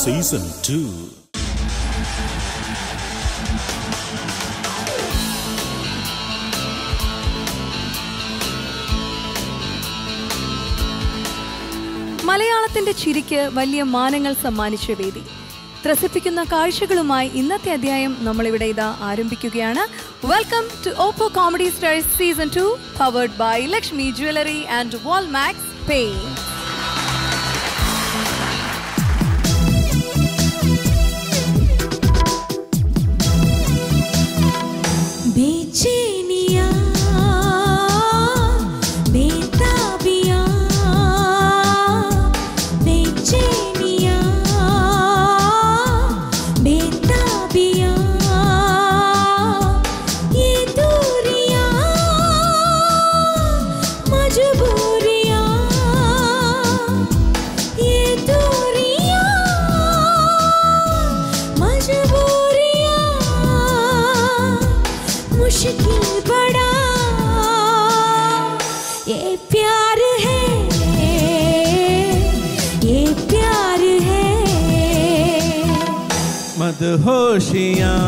Season two മലയാളത്തിന്റെ ചിരിക്ക് വലിയ മാനങ്ങൾ സമ്മാനിച്ച വേദി ത്രസിപ്പിക്കുന്ന കാഴ്ചകളുമായി ഇന്നത്തെ അധ്യായം നമ്മളിവിടെ ഇതാ ആരംഭിക്കുകയാണ് welcome to Oppo comedy stars season two powered by Lakshmi jewellery and Walmax pain बेचैनिया बेताबिया बेचैनिया बेताबिया ये दूरियां मजबूरियां ये दूरियां मजबूरियां मुश्किल बड़ा ये प्यार है ये प्यार है मदहोशियाँ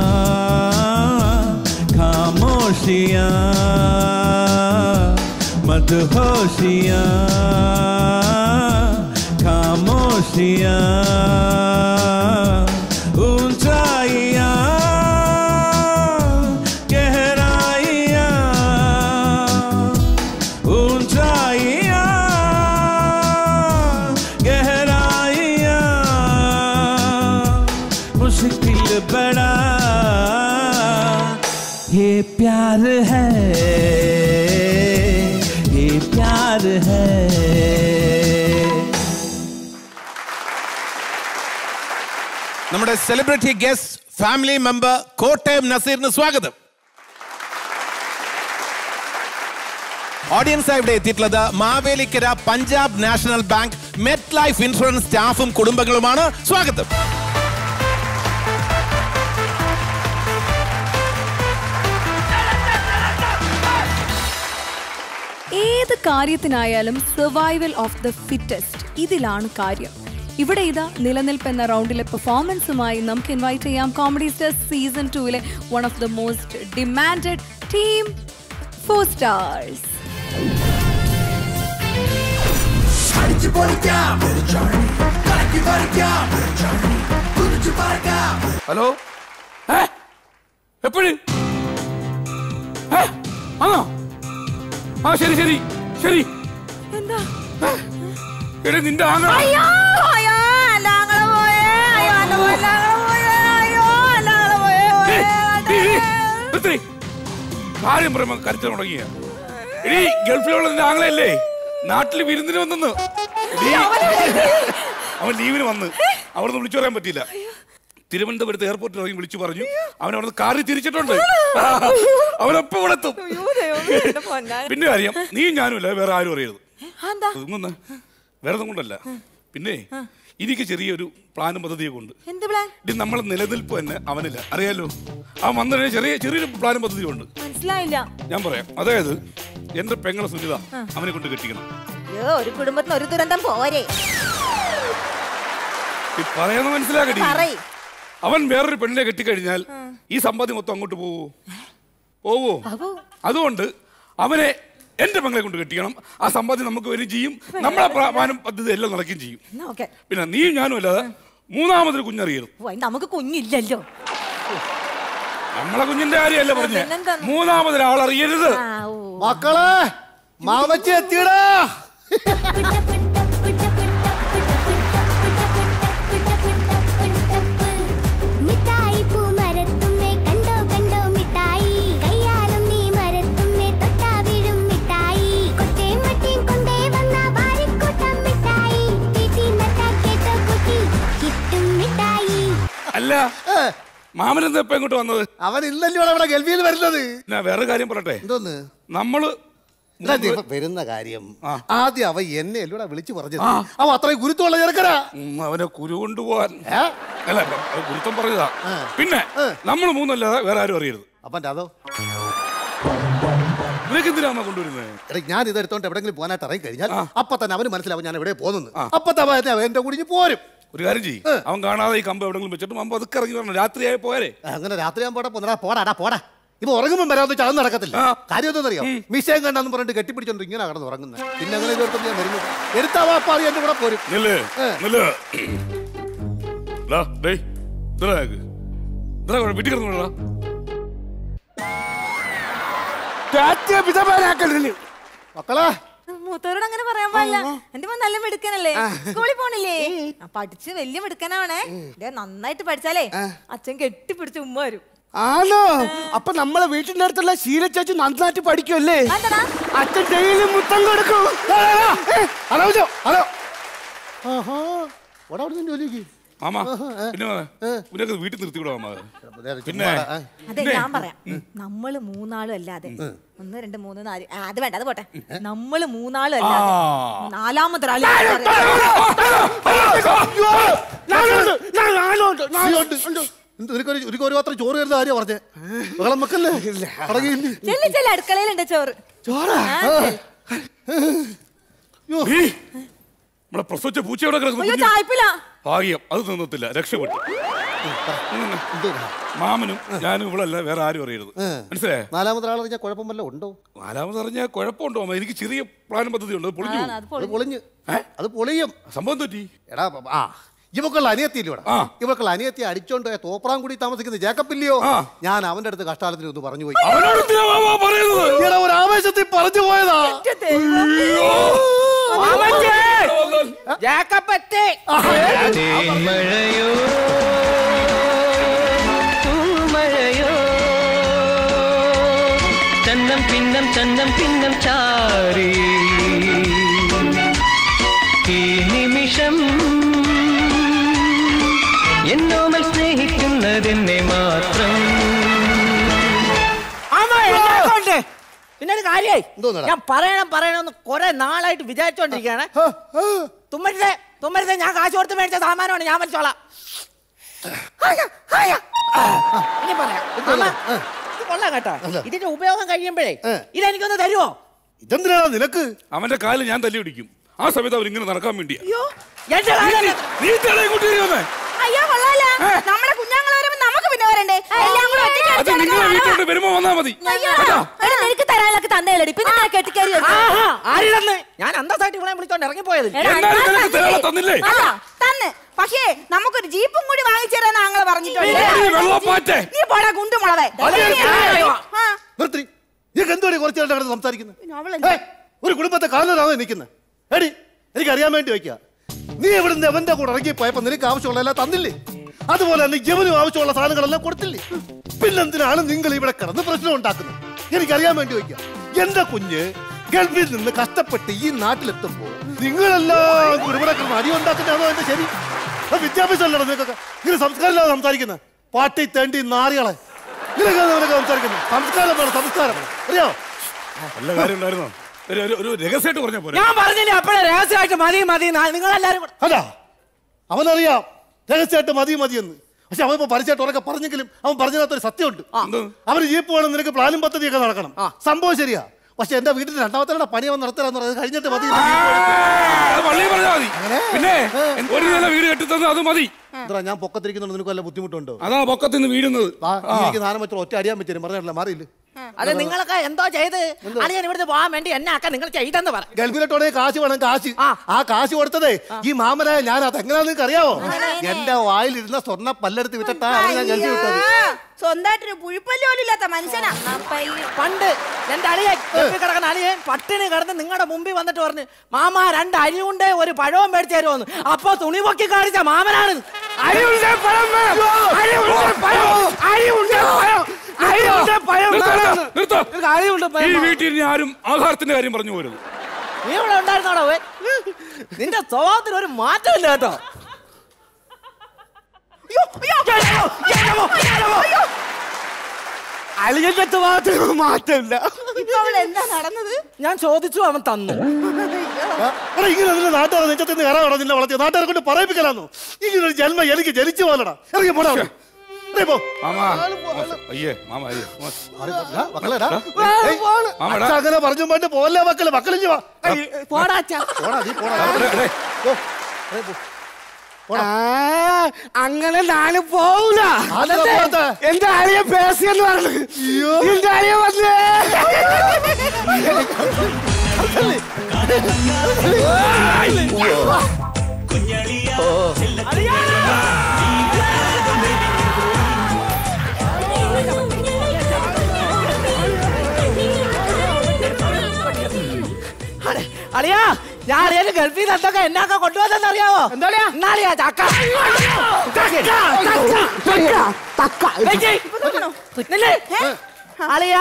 खामोशियाँ मदहोशियाँ खामोशियाँ ऊंचाइयाँ गहराइयाँ ऊंचाइयाँ गहराइयाँ मुश्किल बड़ा ये प्यार है ये प्यार है നമ്മുടെ celebrity guest family member Kottayam നസീറിന് സ്വാഗതം ഓഡിയൻസ് ഇവിടെ എത്തിയിട്ടുള്ളത് Mavelikkara Punjab national bank MetLife insurance സ്റ്റാഫും കുടുംബങ്ങളുമാണ് സ്വാഗതം ഏത് കാര്യത്തിനായാലും സർവൈവൽ ഓഫ് ദ ഫിറ്റസ്റ്റ് ഇതിലാണ് കാര്യം ഇവിടെ ഇതാ നിലനിൽപ്പ് എന്ന റൗണ്ടിലെ പെർഫോമൻസുമായി നമുക്ക് ഇൻവൈറ്റ് ചെയ്യാം കോമഡി സ്റ്റാർസ് സീസൺ ടൂവിലെ one of the most demanded team four stars hello ഏ? എപ്പോഴ് ഏ? ആണോ ആ ശരി ശരി ശരി എന്താ എടേ നിന്റെ ആങ്ങള അയ്യോ അയ്യോ അല്ല അങ്ങനെ പോയേ അയ്യോ അല്ല പോയേ അങ്ങനെ പോയേ അയ്യോ അല്ല അങ്ങനെ പോയേ ഏയ്, ഏയ്, ഏയ്, നിർത്തി. കാര്യം പറയുമ്പോ കരുത്ത് തുടങ്ങിയ എടീ ഗൾഫിലുള്ള നിന്റെ ആങ്ങളല്ലേ നാട്ടിൽ വിരുന്നിന് വന്നെന്ന് എടീ, അവൻ ലീവിന് വന്ന് അവിടുന്ന് വിളിച്ചു പറയാൻ പറ്റിയില്ല തിരുവനന്തപുരത്ത് എയർപോർട്ടിൽ ഇറങ്ങി വിളിച്ചു പറഞ്ഞു അവൻ അവിടുന്ന് കാറിൽ തിരിച്ചിട്ടുണ്ട് അവനൊപ്പം ഇവിടെ എത്തും പിന്നെ കാര്യം നീ ഞാനും അല്ല വേറെ ആരും അറിയരുത് എന്താ ഇതൊന്നും വേറെ ഒന്നും കൊണ്ടല്ല പിന്നെ എനിക്ക് ചെറിയൊരു പ്ലാനും പദ്ധതിയൊക്കെ ഉണ്ട് എന്ത് പ്ലാൻ ഇത് നമ്മളെ നിലനിൽപ്പ് തന്നെ അവനില്ല അറിയാലോ അവൻ വന്നതിന് ചെറിയ ചെറിയൊരു പ്ലാനും പദ്ധതിയുണ്ട് മനസ്സിലായില്ല ഞാൻ പറയാം അതായത് എന്റെ പെങ്ങളെ സുനിത അവനെ കൊണ്ട് കെട്ടിക്കണം അയ്യോ ഒരു കുടുംബത്തിന് ഒരു ദുരന്തം പോരെ ഈ പറയുന്നത് മനസ്സിലാക്കടി പറയ് അവൻ വേറൊരു പെണ്ണിനെ കെട്ടിക്കഴിഞ്ഞാൽ ഈ സമ്പാദ്യം മൊത്തം അങ്ങോട്ട് പോവോ പോവോ അപ്പോ അതുകൊണ്ട് അവനെ എന്റെ പെങ്ങളെ കൊണ്ട് കെട്ടിക്കണം ആ സമ്പാദ്യം നമുക്ക് വരികയും ചെയ്യും നമ്മളെ പ്ലാനും പദ്ധതി എല്ലാം നടക്കുകയും ചെയ്യും എന്നാ ഓക്കെ പിന്നെ നീയും ഞാനും അല്ലാതെ മൂന്നാമതൊരു കുഞ്ഞറിയരുത് നമുക്ക് കുഞ്ഞില്ലല്ലോ നമ്മളെ കുഞ്ഞിന്റെ കാര്യമല്ല പറഞ്ഞേ പിന്നെന്താ? മൂന്നാമതൊരാൾ അറിയരുത് ആ ഓ മക്കളെ മാമച്ചി എത്തിയടാ മിഠായി പൂ മരത്തുമ്മേ കണ്ടോ കണ്ടോ മിഠായി കയ്യാലും നീ മരത്തുമ്മേ തൊട്ടാ വീഴും മിഠായി കൊട്ടേം മറ്റേം കൊണ്ടേ വന്ന വാരിക്കൂട്ടം മിഠായി വീട്ടിൽ നട്ടാ കേട്ടോ കുട്ടി കിട്ടും മിഠായി അല്ല മാമനെന്താ ഇപ്പൊ ഇങ്ങോട്ട് വന്നത് അവൻ ഇന്നല്ലോ അവിടെ ഗൾഫിൽ നിന്ന് വരുന്നത് ഞാൻ വേറെ കാര്യം പറയട്ടെ എന്തോന്ന് നമ്മള് എടാ, ദേ, ഇപ്പൊ വരുന്ന കാര്യം ആ. ആദ്യം അവൻ എന്നെ അല്ലൂടെ വിളിച്ചു പറഞ്ഞത് അവൻ അത്രയും ഗുരുത്തുള്ള ചെറുക്കനാ ഉം, അവനെ കുരു കൊണ്ടുപോവാൻ ഏ? അല്ല അത് ഗുരുത്വം പറഞ്ഞതാ പിന്നെ നമ്മൾ മൂന്നല്ലാതെ വേറെ ആരും അറിയരുത് അപ്പൻ്റെ അതോ നിനക്ക് എന്തിനാ കൊണ്ടുവരുന്നത് എടാ ഞാൻ ഇത് എടുത്തോണ്ട് എവിടെങ്കിലും പോകാനായിട്ട് ഇറങ്ങി കഴിഞ്ഞാൽ അപ്പൊ തന്നെ അവന് മനസ്സിലാവും ഞാൻ എവിടെ പോകുന്നു അപ്പൊ തന്നെ അവൻ എന്റെ കുടിഞ്ഞ് പോരും ഒരു കാര്യം ചെയ്യും അവൻ കാണാതെ ഈ കമ്പ് എവിടെങ്കിലും വെച്ചിട്ട് അമ്പ അതൊക്കെ ഇറങ്ങി വരണം രാത്രിയായി പോയാലേ അങ്ങനെ രാത്രി ഞാൻ പോടാ പോടാ പോടാടാ പോടാ ഇപ്പൊ ഉറങ്ങുമ്പോൾ വരാതെ ചാകുന്ന നടക്കത്തില്ല ആ. കാര്യം എന്താണെന്നറിയോ മിഷയം കണ്ടെന്ന് പറഞ്ഞിട്ട് കെട്ടിപ്പിടിച്ചോണ്ട് ഇങ്ങനെ കടന്ന് ഉറങ്ങുന്നത് പിന്നെ അങ്ങനെ ഇതോർത്ത് ഞാൻ വരുന്നത് എടുത്താ വാപ്പാറി എന്റെ കൂടെ പോരും നില്ല് ഏ. നില്ല് ദാ, ഡേയ്, ഇതെടാ നിനക്ക്. ഇതെടാ ഇവിടെ വീട്ടിൽ കിടന്നുള്ളടാ മക്കളെ മൂത്തവരോട് അങ്ങനെ പറയാൻ പാടില്ല എന്റെ മോൻ നല്ല മിടുക്കനല്ലേ സ്കൂളിൽ പോണില്ലേ ആ, പഠിച്ച് വലിയ മിടുക്കനാവണേ ദേ, നന്നായിട്ട് പഠിച്ചാലേ അച്ഛൻ കെട്ടിപ്പിടിച്ച് ഉമ്മ വരും ആണോ അപ്പൊ നമ്മളെ വീട്ടിന്റെ അടുത്തുള്ള ശീല ചേച്ചി നന്നായിട്ട് പഠിക്കുമല്ലേ അതെന്താടാ? അച്ഛൻ ഡെയിലി മുത്തം കൊടുക്കും ഹലോ ജോ, ഹലോ ആഹാ ഓടാ അവിടെ നിന്ന് ജോലിക്ക് മാമ പിന്നെ മാമ, ഇവനൊക്കെ വീട്ടിൽ നിർത്തിവിടാ മാമ പിന്നെ അതെ ഞാൻ പറയാം നമ്മള് മൂന്നാളും അല്ലാതെ ഒന്ന് രണ്ട് മൂന്ന് നാല് ആ, അത് വേണ്ട അത് പോട്ടെ നമ്മള് മൂന്നാളും അല്ലാതെ ആ. നാലാമതൊരാള് എന്ത് നിനക്കൊരു ഒരു ഒരു പാത്രം ചോറ് കയറുന്ന കാര്യം പറഞ്ഞേ ബഹളം വെക്കല്ലേ അടങ്ങിയില്ലേ ചെല്ലി ചെല്ലി അടുക്കളയിലുണ്ട് ചോറ് ആ, ചെല്ല്. ഈ, നമ്മളെ പ്രസവിച്ച പൂച്ച എവിടെ കിടക്കുന്നു അയ്യോ കുഞ്ഞ്? ചായ്പില്ല ഭാഗ്യം അത് നിന്നത്തില്ല രക്ഷപ്പെട്ടു ഉം. മാമനും ഞാനും ഇവളല്ല വേറെ ആരും അറിയരുത് മനസ്സിലായേ നാലാമത്തെ ആൾ അറിഞ്ഞാൽ കുഴപ്പം വല്ലതും ഉണ്ടോ നാലാമത് അറിഞ്ഞാൽ കുഴപ്പമുണ്ടോ മാമ? എനിക്ക് ചെറിയ പ്ലാൻ പദ്ധതി ഉണ്ട് അത് പൊളിഞ്ഞു പോകും. അത് അത് പൊളി പൊളിഞ്ഞ് അത് പൊളിയും സംഭവം തെറ്റി എടാ ആ ഇവക്കുള്ള അനിയത്തിയില്ല ഇവിടെ ആ. ഇവക്കുള്ള അനിയത്തി അടിച്ചോണ്ട് പോയ തോപ്രാൻ കൂടി താമസിക്കുന്ന ജേക്കപ്പില്ലയോ ആ. ഞാൻ അവന്റെ അടുത്ത് കഷ്ടാലത്തിന് ഒന്ന് പറഞ്ഞു പോയി അവനോട് എന്തിനാ മാമ പറയുന്നത് ഈയിടെ ഒരു ആവേശത്തിൽ പറഞ്ഞു പോയതാ ജാക്കപ്പറ്റേ തേന്മഴയോ തൂമഴയോ ചന്നം പിന്നം ചന്നം പിന്നം ചാരി ഈ നിമിഷം എന്നോമൽ സ്നേഹിക്കുന്നതെന്നെ മാത്രം ആമാ എന്നെ കൊണ്ട് പിന്നെ ഒരു കാര്യായി എന്തോന്നെടാ? ഞാൻ പറയണം പറയണമെന്ന് കുറെ നാളായിട്ട് വിചാരിച്ചോണ്ടിരിക്കുകയാണ് തുമ്മരുതേ തുമ്മരുതേ ഞാൻ കാശ് കൊടുത്ത് മേടിച്ച സാമാനമാണ് ഞാൻ വലിച്ചോളാം ഹായ, ഹായ. ഇനി പറയാം മാമാ, ഇത് കൊള്ളാം കേട്ടോ ഇതിന്റെ ഉപയോഗം കഴിയുമ്പോഴേ ഏ. ഇതെനിക്കൊന്ന് തരുമോ ഇതെന്തിനാ നിനക്ക് അവന്റെ കാല് ഞാൻ തല്ലി പിടിക്കും ആ സമയത്ത് അവൻ ഇങ്ങനെ നടക്കാൻ വേണ്ടിയാ അയ്യോ എന്റെ കാലം നീ തെളിയും കൂട്ടി വരുമേ അയ്യോ കൊള്ളാല നമ്മുടെ കുഞ്ഞാങ്ങൾ വരുമ്പോ നമുക്ക് പിന്നെ വരണ്ടേ എല്ലാം കൂടെ ഒറ്റയ്ക്ക് അത് അടിച്ച് നിങ്ങളെ നടക്കാൻ വീട്ടിലോട്ട് വരുമ്പോ വന്നാ മതി അയ്യോ. എടാ, നിനക്ക് തരാനൊക്കെ തന്നേലടി പിന്നെ ഞാൻ കെട്ടിക്കയറി വന്നു. ആഹാ, ആരില്ലെന്ന് ഞാൻ അന്തസ്സായിട്ട് ഇവിടെ വിളിച്ചോണ്ട് ഇറങ്ങിപ്പോയത് എടാ, എന്നാലും ഞാൻ നിനക്ക് തന്നില്ലേ? തരാൻ തന്നില്ലേ? അല്ല, തന്ന് പക്ഷേ നമുക്കൊരു ജീപ്പും കൂടി വാങ്ങിച്ചു തരാൻ ആങ്ങളെ പറഞ്ഞിട്ടുണ്ട് ഓടി വെള്ളപ്പാറ്റേ. നീ പോടാ കുണ്ടുമുളവേ ആ, നിർത്തി നീക്ക് എന്തുവാണ് കുറച്ച് നേരം കിടന്ന് സംസാരിക്കുന്നത് അവളെന്താ? ഏയ്, ഒരു കുടുംബത്തെ കാലിലാണോ നിൽക്കുന്നത് എടി എനിക്ക് അറിയാൻ വേണ്ടി വയ്ക്കുക നീ ഇവിടുന്ന് എവന്റെ കൂടെ ഇറങ്ങി പോയപ്പോ നിനക്ക് ആവശ്യമുള്ളതെല്ലാം തന്നില്ലേ അതുപോലെ തന്നെ യവനും ആവശ്യമുള്ള സാധനങ്ങളെല്ലാം കൊടുത്തില്ലേ പിന്നെന്തിനാണ് നിങ്ങൾ ഇവിടെ കിടന്ന് പ്രശ്നം ഉണ്ടാക്കുന്നത് എനിക്കറിയാൻ വേണ്ടി വയ്ക്കുക എന്റെ കുഞ്ഞ് ഗൾഫിൽ നിന്ന് കഷ്ടപ്പെട്ട് ഈ നാട്ടിലെത്തുമ്പോൾ നിങ്ങളെല്ലാം കൂടി ഇവിടെ കിടന്ന് അടി ഉണ്ടാക്കുന്നതാണോ എന്റെ ശരി അത് വിദ്യാഭ്യാസം അല്ലടോ നിങ്ങൾക്കൊക്കെ നിങ്ങൾ സംസ്കാരമില്ലാതെ സംസാരിക്കുന്നത് പാട്ടി തേണ്ടി നാറികളെ നിനക്ക് നിനക്ക് സംസാരിക്കുന്നത് സംസ്കാരം വേണം സംസ്കാരം അറിയോ നല്ല കാര്യം ഉണ്ടായിരുന്നോ ഒരു ഒരു- ഒരു രഹസ്യമായിട്ട് പറഞ്ഞ പോലെ ഞാൻ പറഞ്ഞില്ലേ അപ്പോഴേ രഹസ്യമായിട്ട് മതി മതി നിങ്ങൾ എല്ലാരും കൂടെ അതാ അവനറിയാം രഹസ്യമായിട്ട് മതി മതിയെന്ന് പക്ഷെ അവൻ ഇപ്പൊ പരിചയമായിട്ട് ഉറക്കെ പറഞ്ഞെങ്കിലും അവൻ പറഞ്ഞതിനകത്തൊരു സത്യമുണ്ട് അവന് ജീപ്പ് വേണം നിനക്ക് പ്ലാനും പദ്ധതിയൊക്കെ നടക്കണം സംഭവം ശരിയാ പക്ഷെ എന്റെ വീട്ടിൽ രണ്ടാമത്തെ പണി അവൻ നടത്തരാന്ന് പറഞ്ഞത് കഴിഞ്ഞിട്ട് മതി ആ, അത് പള്ളിയിൽ പറഞ്ഞാ മതി പിന്നെ ഒരു നില വീട് കെട്ടിത്തന്ന് അത് മതി എന്താ ഞാൻ പൊക്കത്തിരിക്കുന്നുണ്ട് നിനക്ക് വല്ല ബുദ്ധിമുട്ടുണ്ടോ അതാ പൊക്കത്തിൽ നിന്ന് വീഴുന്നത് ആ ഈ എനിക്ക് നാണം വെച്ചാൽ ഒറ്റ അടിയാൻ പറ്റും പറഞ്ഞിട്ടില്ല മാറിയില്ല അത് നിങ്ങളൊക്കെ എന്തോ ചെയ്ത് അളിയൻ ഇവിടുന്ന് പോകാൻ വേണ്ടി എന്നെ ആക്കാൻ നിങ്ങൾ ചെയ്തെന്ന് പറ ഗൾഫിലോട്ടോടെ കാശ് വേണം കാശ് ആ. ആ കാശ് കൊടുത്തതേ ഈ മാമനായ ഞാൻ അത് എങ്ങനെയാന്ന് നിങ്ങൾക്ക് അറിയാവോ എന്റെ വായിലിരുന്ന സ്വർണ്ണ പല്ലെടുത്ത് വിട്ടിട്ടാ അവനെ ഞാൻ ഗൾഫിൽ വിട്ടത് അയ്യോ, സ്വന്തമായിട്ടൊരു പുഴുപ്പല്ല് പോലും ഇല്ലാത്ത മനുഷ്യനാ ആ പയ്യൻ. പണ്ട് എന്റെ അളിയൻ ഗൾഫിൽ കിടക്കുന്ന അളിയൻ പട്ടിണി കിടന്ന് നിങ്ങളുടെ മുമ്പിൽ വന്നിട്ട് പറഞ്ഞു മാമ രണ്ട് അരിയുണ്ട് ഒരു പഴവും മേടിച്ചു തരുമെന്ന് അപ്പൊ തുണി പൊക്കി കാണിച്ച മാമനാണ് അരിയുണ്ട് പഴം വേണം. അരിയുണ്ട് പഴം. അരിയുണ്ട് പഴം. അരിയുണ്ട് പഴം നിർത്തോ, വേണം. നിർത്തോ. നിനക്ക് അരിയുണ്ട് ഈ പഴം വീട്ടിൽ ഇനി ആരും ആഹാരത്തിന്റെ കാര്യം പറഞ്ഞു പോരുത് നീ ഇവിടെ ഉണ്ടായിരുന്നോടോ അവൻ? നിന്റെ സ്വഭാവത്തിന് ഒരു മാറ്റമില്ല കേട്ടോ അളിയന്റെ സ്വഭാവത്തിന് ഒരു മാറ്റമില്ല ഇപ്പൊ അവിടെ എന്താ നടന്നത് ഞാൻ ചോദിച്ചു അവൻ തന്നു ആ, എടാ, ഇങ്ങനെ നിന്റെ നാട്ടുകാരെ നെഞ്ചത്ത് നിന്ന് ഇറങ്ങണം നിന്നെ വളർത്തിയ നാട്ടുകാരെ കൊണ്ട് പറയിപ്പിക്കലാന്നോ ഇങ്ങനെ ഒരു ജന്മം എനിക്ക് ജനിച്ചു പോലടാ ഇറങ്ങി പോടാ അവിടെ. ഇറങ്ങി പോ. മാമാ മോശം. അയ്യേ മാമ അയ്യേ മോശം. മാറി പോ. ഡാ, മക്കളെടാ. ഏയ്, മാമടാ. അച്ഛാ അങ്ങനെ പറഞ്ഞു പോയിട്ട് പോലെ മക്കള് മക്കളിഞ്ഞു വാ പോടാച്ചാ പോടാ നീ പോടാ എടേ, എടേ. പോ. ഏയ്, പോ. പോടാ. അങ്ങനെ നാല് പോവൂല ആരെടാ പോകാത്തെ? എന്റെ അളിയ പേസിയെന്ന് പറഞ്ഞു എന്റെ അളിയ വന്നേ അളിയാ ഞാൻ അളിയന് ഗൾഫിൽ നിന്ന് എന്തൊക്കെ എന്നാക്ക കൊണ്ടുവന്നെന്ന് അറിയാവോ എന്താ എന്നാളിയാ ചക്ക ചക്ക, ചക്ക, ചക്ക. വെച്ച്. നില്ല്. അളിയാ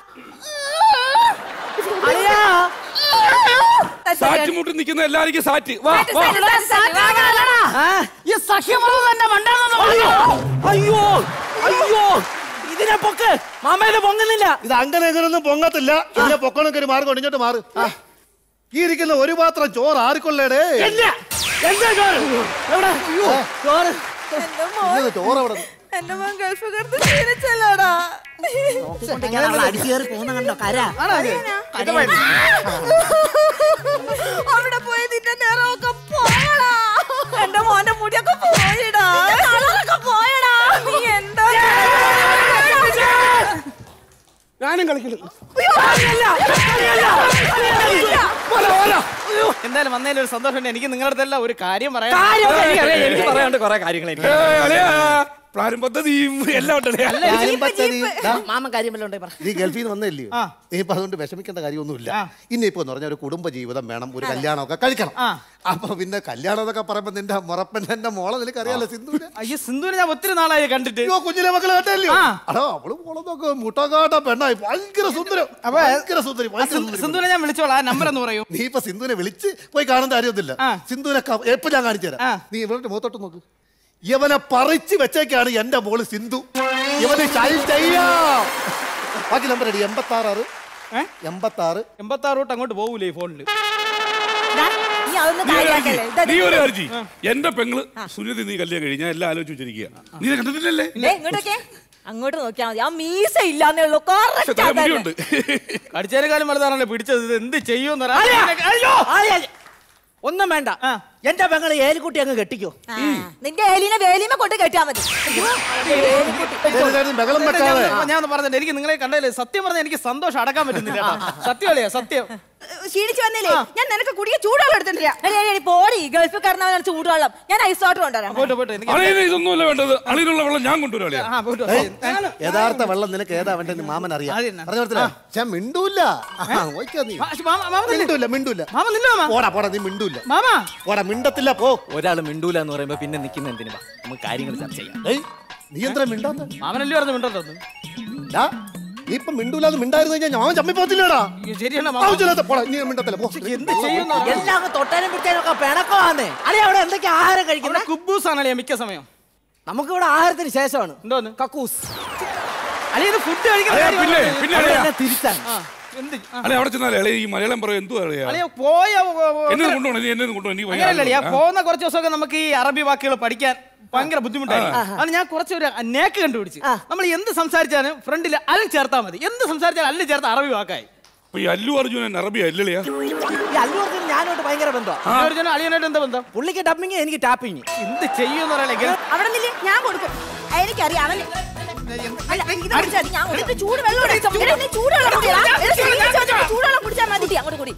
അളിയാ സാറ്റ് മുട്ടി നിൽക്കുന്ന എല്ലാവർക്കും സാറ്റ് വാ വാ ആ, ഈ സഖ്യമൃഗം തന്നെ മണ്ടാണെന്ന് പറഞ്ഞു. അയ്യോ അയ്യോ ഇതിനെ പൊക്ക് മാമ ഇത് പൊങ്ങുന്നില്ല ഇത് അങ്ങനെ എങ്ങനെയൊന്നും പൊങ്ങത്തില്ല ഇതിനെ പൊക്കണൊക്കെ ഒരു മാർഗം ഇങ്ങോട്ട് മാറ് ഈ ഇരിക്കുന്ന ഒരു പാത്രം ചോറ് ആർക്കൊള്ളേടേ എന്റെ എന്റെ ചോറ്. എവിടെ അയ്യോ ചോറ് എന്റെ മോൻ ഇന്നത് ചോറ് അവിടെ എന്റെ മോൻ ഗൾഫ് കിടന്ന് ക്ഷീണിച്ചല്ലോടാ അടിച്ചു കയറി പോകുന്ന കണ്ടോ കര അവിടെ പോയി നിന്റെ നിറമൊക്കെ പോയടാ എന്റെ മോന്റെ മുടിയൊക്കെ പോയിടാ കളറൊക്കെ പോയടാ നീ എന്താ ഞാനും കളിക്കുന്നു എന്തായാലും വന്നതിൽ ഒരു സന്തോഷം എനിക്ക് നിങ്ങളുടെ അടുത്തെല്ലാം ഒരു കാര്യം പറയാം കാര്യം എനിക്കറിയാം, എനിക്ക് പറയാണ്ട് കുറെ കാര്യങ്ങൾ എനിക്ക് ഏയ് അളിയാ, പ്ലാനും പദ്ധതിയും എല്ലാം ഉണ്ടല്ലേ ഞാനും പച്ചരി. ദാ, മാമൻ കാര്യം വല്ലതും ഉണ്ടെങ്കിൽ പറ നീ ഗൾഫിൽ നിന്ന് വന്നില്ലയോ നീ ഇപ്പൊ അതുകൊണ്ട് വിഷമിക്കേണ്ട കാര്യമൊന്നുമില്ല ഇനിയിപ്പോ എന്ന് പറഞ്ഞ ഒരു കുടുംബ ജീവിതം വേണം ഒരു കല്യാണമൊക്കെ കഴിക്കണം അപ്പൊ പിന്നെ കല്യാണം എന്നൊക്കെ പറയുമ്പോ നിന്റെ മുറപ്പൻ മോളെ നിനക്ക് അറിയാലോ സിന്ധുവിനെ അയ്യോ സിന്ധുവിനെ ഞാൻ ഒത്തിരി നാളായി കണ്ടിട്ട് അയ്യോ കുഞ്ഞിലെ മക്കളെ കണ്ടല്ലോ അടോ അവള് മോളതൊക്കെ മുട്ടകാട്ട പെണ്ണായി ഭയങ്കര സുന്ദരം ഭയങ്കര സുന്ദരി ഭയങ്കര സുന്ദരി. സിന്ധുവിനെ ഞാൻ വിളിച്ചോളാം ആ നമ്പർ എന്ന് പറയൂ നീ ഇപ്പൊ സിന്ധുവിനെ വിളിച്ച് പോയി കാണേണ്ട കാര്യമൊന്നുമില്ല ആ. സിന്ധുവിനെ ക- എപ്പോ ഞാൻ കാണിച്ചു ആ. തരാം നീ ഇവരുടെ മുഖത്തോട്ട് നോക്ക് ഇവനെ പറിച്ച് വെച്ചേക്കാണ് എന്റെ മോള് സിന്ധു ഇവന് ചൈൽ ചെയ്യാം ബാക്കി നമ്പർ അടി എൺപത്തി ആറ് ഏ? എൺപത്തി ആറ് എൺപത്തി ആറ് തൊട്ട് അങ്ങോട്ട് പോകൂലേ ഈ ഫോണിൽ നീ അതൊന്നും നീ ഒരു കാര്യാക്കല്ലേ കാര്യം ചെയ്യ്. നീ ഒരു കാര്യം ചെയ്യ്. എന്റെ പെങ്ങള് സുനിധി നീ കല്യാണം കഴിഞ്ഞാൽ എല്ലാം ആലോചിച്ച് വെച്ചിരിക്കുക നീ ഇത് കണ്ടിട്ടില്ലല്ലേ ദേ, ഇങ്ങോട്ടൊക്കെ അങ്ങോട്ട് നോക്കിയാ മതി ആ മീസ ഇല്ലാന്നേ ഉള്ളൂ പക്ഷെ correct തല അതന്നെ. മുടിയുണ്ട് അടിച്ചേരെക്കാളും വലുതാണല്ലോ പിടിച്ചത് ഇത് എന്ത് ചെയ്യുമെന്ന് അളിയാ, പറയാം അയ്യോ ആളിയാ. ഒന്നും വേണ്ട ആ. എന്റെ പെങ്ങളെ ഏലിക്കുട്ടി അങ്ങ് കെട്ടിക്കോ ആ, നിന്റെ ഏലിനെ വേലിമ കൊണ്ട് കെട്ടിയാ മതി ഏതായാലും ബഹളം വെക്കാതെ ഞാൻ ഒന്ന് പറഞ്ഞിട്ട് എനിക്ക് നിങ്ങളെ കണ്ടല്ലേ സത്യം പറഞ്ഞാൽ എനിക്ക് സന്തോഷം അടക്കാൻ പറ്റുന്നില്ല കേട്ടോ. സത്യമല്ലേ സത്യം ക്ഷീണിച്ചു വന്നില്ലേ ഞാൻ നിനക്ക് കുടിയ ചൂടുവെള്ളം എടുത്തിട്ടില്ല എടി, എടി, എടി, പോടി ഗൾഫിൽ കിടന്നവനാണ് ചൂടുവെള്ളം ഞാൻ ഐസ് വാട്ടർ കൊണ്ടുവരാം പോയിട്ട് പോയിട്ട് എനിക്ക് അളിയന് ഇതൊന്നുമല്ല വേണ്ടത് അളിയനുള്ള വെള്ളം ഞാൻ കൊണ്ടുവരും അളിയാ ആ പോയിട്ട് ഏയ്, യഥാർത്ഥ വെള്ളം നിനക്ക് ഏതാ വേണ്ടെന്ന് മാമൻ അറിയാം അത് തന്നെ. പറഞ്ഞു കൊടുത്തില്ല ഞാൻ മിണ്ടൂല്ല ആ, ഓയ്ക്കാ നീ മാ- മാമ മാമ നില്ല്. മിണ്ടൂല്ല മിണ്ടൂല്ല മാമ നില്ല മാമ പോടാ പോടാ നീ മിണ്ടൂല്ല മാമ പോടാ മിണ്ടത്തില്ല പോ ഒരാൾ മിണ്ടൂല എന്ന് പറയുമ്പോ പിന്നെ നിൽക്കുന്ന എന്തിനാ നമുക്ക് കാര്യങ്ങൾ ചർച്ച ചെയ്യാം ഏയ് നീ എന്താ മിണ്ടാത്ത മാമനല്ലേ പറഞ്ഞു മിണ്ടല്ലോ ഡാ, നീ ഇപ്പൊ മിണ്ടൂലാന്ന് മിണ്ടായിരുന്നു കഴിഞ്ഞാൽ ഞാൻ ചമ്മി പോത്തില്ലടാ ശരിയാണ് മാമ ആവശ്യമില്ലാത്ത പോടാ നീ മിണ്ടത്തില്ല പോ എന്ത് ചെയ്യുന്നു എല്ലാം അങ്ങ് തൊട്ടാനും പിടിച്ചാനും ഒക്കെ പിണക്കമാന്നേ അളി അവിടെ എന്തൊക്കെ ആഹാരം ഇവിടെ കഴിക്കുന്നത് കുബൂസ് ആണല്ലേ മിക്ക സമയം നമുക്കിവിടെ ആഹാരത്തിന് ശേഷമാണ് എന്തോന്ന് കക്കൂസ് അല്ലെ ഇത് ഫുഡ് കഴിക്കുന്ന അളിയാ, കാര്യമാണ് പിന്നെ പറഞ്ഞത്. പിന്നെ അത് അളിയാ തന്നെ തിരിച്ചാണ് ആ, എന്ത് ആ. അളിയ അവിടെ ചെന്നാലേ അളിയ ഈ മലയാളം പറയും എന്തു അളിയാ അളിയ പോയ എന്നെ കൊണ്ടുപോകണം നീ എന്നെ കൊണ്ടുപോകണം എനിക്ക് ഭയങ്കര അങ്ങനെയല്ലേ ആഗ്രഹം. പോകുന്ന കുറച്ച് ദിവസമൊക്കെ നമുക്ക് ഈ അറബി വാക്കുകൾ പഠിക്കാൻ ഭയങ്കര ബുദ്ധിമുട്ടായിരുന്നു അത് ഞാൻ കുറച്ച് ഒരു നേക്ക് കണ്ടുപിടിച്ച് നമ്മൾ എന്ത് സംസാരിച്ചാലും ഫ്രണ്ടിൽ അല്ലും ചേർത്താൽ മതി എന്ത് സംസാരിച്ചാലും അല്ലും ചേർത്ത അറബി വാക്കായി അപ്പൊ ഈ അല്ലു അർജുനൻ അറബിയ അല്ലളിയാ ഈ അല്ലൂർക്കും ഞാനോട്ട് ഭയങ്കര ബന്ധമാണ് അർജുന അളിയനായിട്ട് എന്താ ബന്ധം പുള്ളിക്ക് ഡബിങ് എനിക്ക് ടാപ്പിങ് എന്ത് ചെയ്യുമെന്ന് പറയണെങ്കിൽ അവിടെ നില്ല് ഞാൻ കൊടുക്കും എനിക്കറിയാം അവൻ അല്ല, ഇത് കുടിച്ചാ മതി, ഞാൻ കൊടുക്കും. ചൂടുവെള്ളം എടുത്തോ. എടാ, നീ ചൂടുവെള്ളം കുടിയെടാ. എടാ, ക്ഷീണിച്ച് വന്നിട്ട് ചൂടുവെള്ളം കുടിച്ചാൽ മതി അങ്ങോട്ട് കൂടി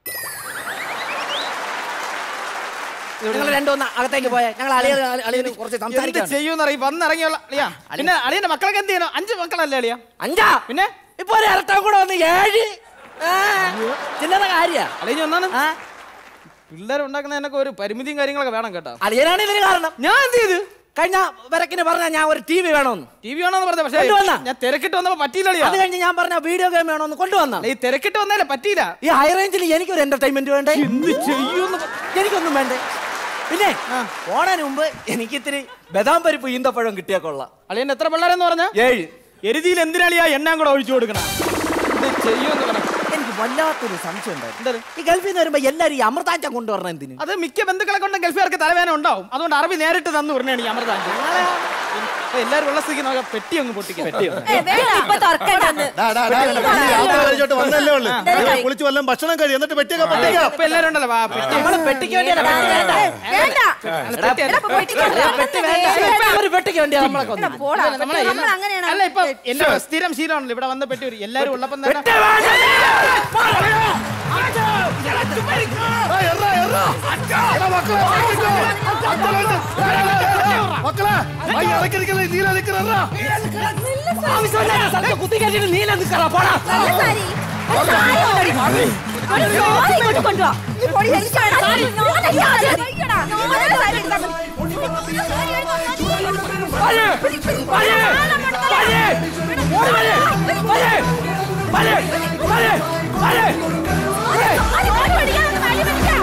നിങ്ങൾ രണ്ടൊന്ന് അകത്തേക്ക് പോയാൽ ഞങ്ങൾ അളിയ അളിയന് കുറച്ച് എന്ത് സംസാരിക്കാം ചെയ്യുമെന്ന് അറിയും വന്നിറങ്ങിയുള്ള അളിയാ പിന്നെ അളിയന്റെ മക്കളൊക്കെ എന്ത് ചെയ്യണം അഞ്ച് മക്കളല്ലേ അളിയാ അഞ്ചാ പിന്നെ ഇപ്പൊ ഒരു ഇരട്ടം കൂടെ വന്ന് ഏഴ് ആ, ചില്ലറ കാര്യ അളിയഞ്ഞ ഒന്നാണ് പിള്ളേർ ഉണ്ടാക്കുന്നതിനൊക്കെ ഒരു പരിമിതിയും കാര്യങ്ങളൊക്കെ വേണം കേട്ടോ അളിയനാണ് ഇതിന് കാരണം ഞാൻ എന്ത് ചെയ്ത് കഴിഞ്ഞ വിറക്കിന് പറഞ്ഞ ഞാൻ ഒരു ടി വി വേണമെന്ന് ടി വി ആണെന്ന് പറഞ്ഞ പക്ഷേ കൊണ്ടുവന്നാ? ഞാൻ തിരക്കിട്ട് വന്നപ്പോ പറ്റിയില്ല അളിയാ അത് കഴിഞ്ഞ് ഞാൻ പറഞ്ഞ വീഡിയോ ഗെയിം വേണമെന്ന് കൊണ്ടുവന്ന ഈ തിരക്കിട്ട് വന്നാലേ പറ്റിയില്ല ഈ ഹൈ റേഞ്ചിൽ എനിക്കൊരു എന്റർടൈൻമെന്റ് വേണ്ടേ എന്ത് ചെയ്യുമെന്ന് എനിക്കൊന്നും വേണ്ടേ പിന്നെ പോണതിന് മുമ്പ് എനിക്ക് ഇത്തിരി ബദാം പരിപ്പ് ഈന്തപ്പഴം കിട്ടിയാ കൊള്ളാം അളിയൻ എത്ര പിള്ളേരെന്ന് പറഞ്ഞ ഏഴ് എരുതിയിൽ എന്തിനാളിയാ എണ്ണാൻ കൂടെ ഒഴിച്ചു കൊടുക്കണം ഇത് ചെയ്യുമെന്ന് പറഞ്ഞു എനിക്ക് വല്ലാത്തൊരു സംശയം ഉണ്ടായിരുന്നു ഈ ഗൾഫിൽ നിന്ന് വരുമ്പോ എല്ലാരും ഈ അമൃതാഞ്ചം കൊണ്ടുവരണം എന്തിന് അത് മിക്ക ബന്ധുക്കളെ കൊണ്ട് ഗൾഫുകാർക്ക് തലവേദന ഉണ്ടാവും അതുകൊണ്ട് അറബി നേരിട്ട് തന്നു പറഞ്ഞാണ് ഈ അമൃതാഞ്ച് അപ്പൊ എല്ലാരും ഉള്ള സ്ഥിതിക്ക് നമുക്ക് പെട്ടി അങ്ങ് പൊട്ടിക്കാം പെട്ടി ഏ, വേണ്ട, ഇപ്പൊ തുറക്കണ്ടെന്ന്. ഡാ, ഡാ, ഡാ, നീ യാത്ര കഴിഞ്ഞോട്ട് വന്നല്ലേ ഉള്ളു നീ കുളിച്ച് വല്ലതും ഭക്ഷണം കഴിയും എന്നിട്ട് പെട്ടിയൊക്കെ പൊട്ടിക്കാം ഇപ്പൊ എല്ലാരും ഉണ്ടല്ലോ വാ, പെട്ടി നമ്മള് പെട്ടിക്ക് വേണ്ടിയല്ല പെട്ടി വേണ്ട വേണ്ട. അല്ല, പെട്ടി എടാ, ഇപ്പൊ പൊട്ടിക്കണ്ട. പെട്ടി വേണ്ട ഇപ്പൊ ഒരു പെട്ടിക്ക് വേണ്ടിയാ നമ്മളെ കൊന്നു എടാ, പോടാ. നമ്മളെ നമ്മൾ അങ്ങനെയാണ് അല്ല ഇപ്പൊ എന്റെ സ്ഥിരം ശീലമാണല്ലോ ഇവിടെ വന്ന പെട്ടി വരും എല്ലാരും ഉള്ളപ്പം തന്നെ ഏയ്, എറാ, എറാ. എടാ, മക്കളെ, മക്കളെ, മക്കളെ അയ്യ, ഇറക്കിയിരിക്കല്ലേ, നീല നിൽക്കണ, എറാ. ആവശ്യമില്ലാത്ത സ്ഥലത്ത് കുത്തി കയറ്റിട്ട് നീല നിൽക്കറ പോടാ നല്ല സാരി. ഒരു സാരി മേടി. ഒരു സാരി ഇങ്ങോട്ട് കൊണ്ടുവാ. ഈ പൊടി എനിക്ക് വേണ്ട. സാരി. ഞാൻ ഈ സാരി കഴിക്കടാ. ഞാൻ സാരി എടുക്കാൻ മതി. സാരി എടുക്കാൻ മതി. വരേ, വരേ, വരേ, ഓടി വരേ, വരേ, വരേ, വരേ, വരേ, വരേ. സാരി മാറ്റി മേടിക്കാം. സാരി മേടിക്കാം.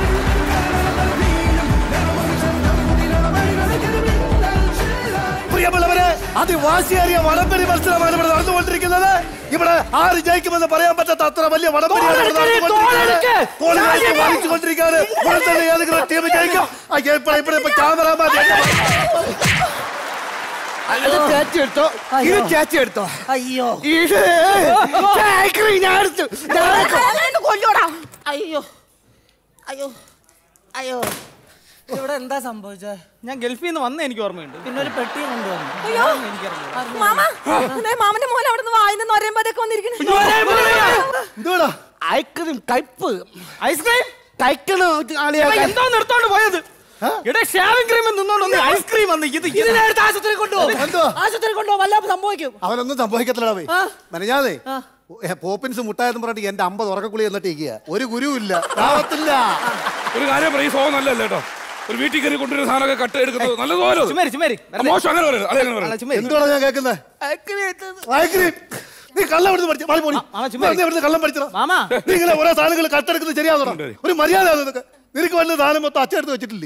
പ്രിയമുള്ളവരെ അതിവാശിയേറിയ വടംവലി മത്സരമാണ് ഇവിടെ നടന്നുകൊണ്ടിരിക്കുന്നത് ഇവിടെ ആര് ജയിക്കുമെന്ന് പറയാൻ പറ്റാത്ത അത്ര വലിയ വടംവലിയാണ് ഇവിടെ തോളെടുക്ക്, നടന്നുകൊണ്ടിരിക്കുന്നത്. തോളെടുക്ക്. തോളിലേക്ക് വലിച്ചുകൊണ്ടിരിക്കുകയാണ് ഉടൻ തന്നെ ഏതെങ്കിലും ടീം ജയിക്കും അയ്യോ, ഇപ്പഴ ഇപ്പഴ ഇപ്പൊ ക്യാമറമാൻ ഇത് ചേച്ചി എടുത്തോ ഇത് ചേച്ചി എടുത്തോ അയ്യോ ഇത് ചായക്കറി ഞാൻ എടുത്തു ഞാൻ എടുത്തു. അങ്ങനെ കൊല്ലോടാ. അയ്യോ അയ്യോ അയ്യോ ഇവിടെ എന്താ സംഭവിച്ചത് ഞാൻ ഗൾഫിൽ നിന്ന് വന്ന എനിക്ക് ഓർമ്മയുണ്ട് പിന്നെ ഒരു പെട്ടി കൊണ്ടുവന്നു അയ്യോ. മാമ, ദേ മാമന്റെ മോൻ അവിടുന്ന് വായിന്ന് നൊരയുമ്പോ അതൊക്കെ വന്നിരിക്കുന്നു. എന്തുവാടാ ഐസ്ക്രീം കയ്പ് ഐസ്ക്രീം കഴിക്കണോ ആളിയാ എന്തോ നിർത്തോണ്ട് പോയത് ഇവിടെ ഷാവിംഗ് ക്രീം നിന്നോണ്ട് ഒന്ന് ഐസ്ക്രീം വന്ന് ഇത് ഇത് ഇതിനടുത്ത് ആശുപത്രി കൊണ്ടുപോകും എന്തുവാ ആശുപത്രി കൊണ്ടുപോകും വല്ലതും സംഭവിക്കും അവനൊന്നും സംഭവിക്കത്തില്ലടാ പോയി മെനഞ്ഞാതെ പോപ്പിൻസ് മുട്ടായെന്ന് പറഞ്ഞിട്ട് എന്റെ അമ്പത് ഉറക്കക്കുളി എന്നിട്ട് ഇരിക്കുക ഒരു ഗുരുവില്ല ആവത്തില്ല ഒരു കാര്യം പറയും സോ നല്ലല്ലേ കേട്ടോ ഒരു വീട്ടിൽ കയറി കൊണ്ടുവരുന്ന സാധനമൊക്കെ കട്ട് എടുക്കുന്നത് നല്ല തോലോ ചുമരി ചുമരി മോശം അങ്ങനെ പറയരുത് അതെ അങ്ങനെ പറയരുത് ചുമരി എന്തുവാണ് ഞാൻ കേൾക്കുന്നത് ഐസ്ക്രീം നീ കള്ളം ഇവിടുന്ന് പഠിച്ചു മാറി പോടി മാമ, ചുമ്മാ നീ ഇവിടുന്ന് കള്ളം പഠിച്ചോ മാമാ നീ ഇങ്ങനെ ഓരോ സാധനങ്ങൾ കട്ടെടുക്കുന്നത് ശരിയാകണം ഒരു മര്യാദ നിനക്ക് നിനക്ക് വല്ല സാധനം മൊത്തം അച്ചെടുത്ത് വെച്ചിട്ടില്ലേ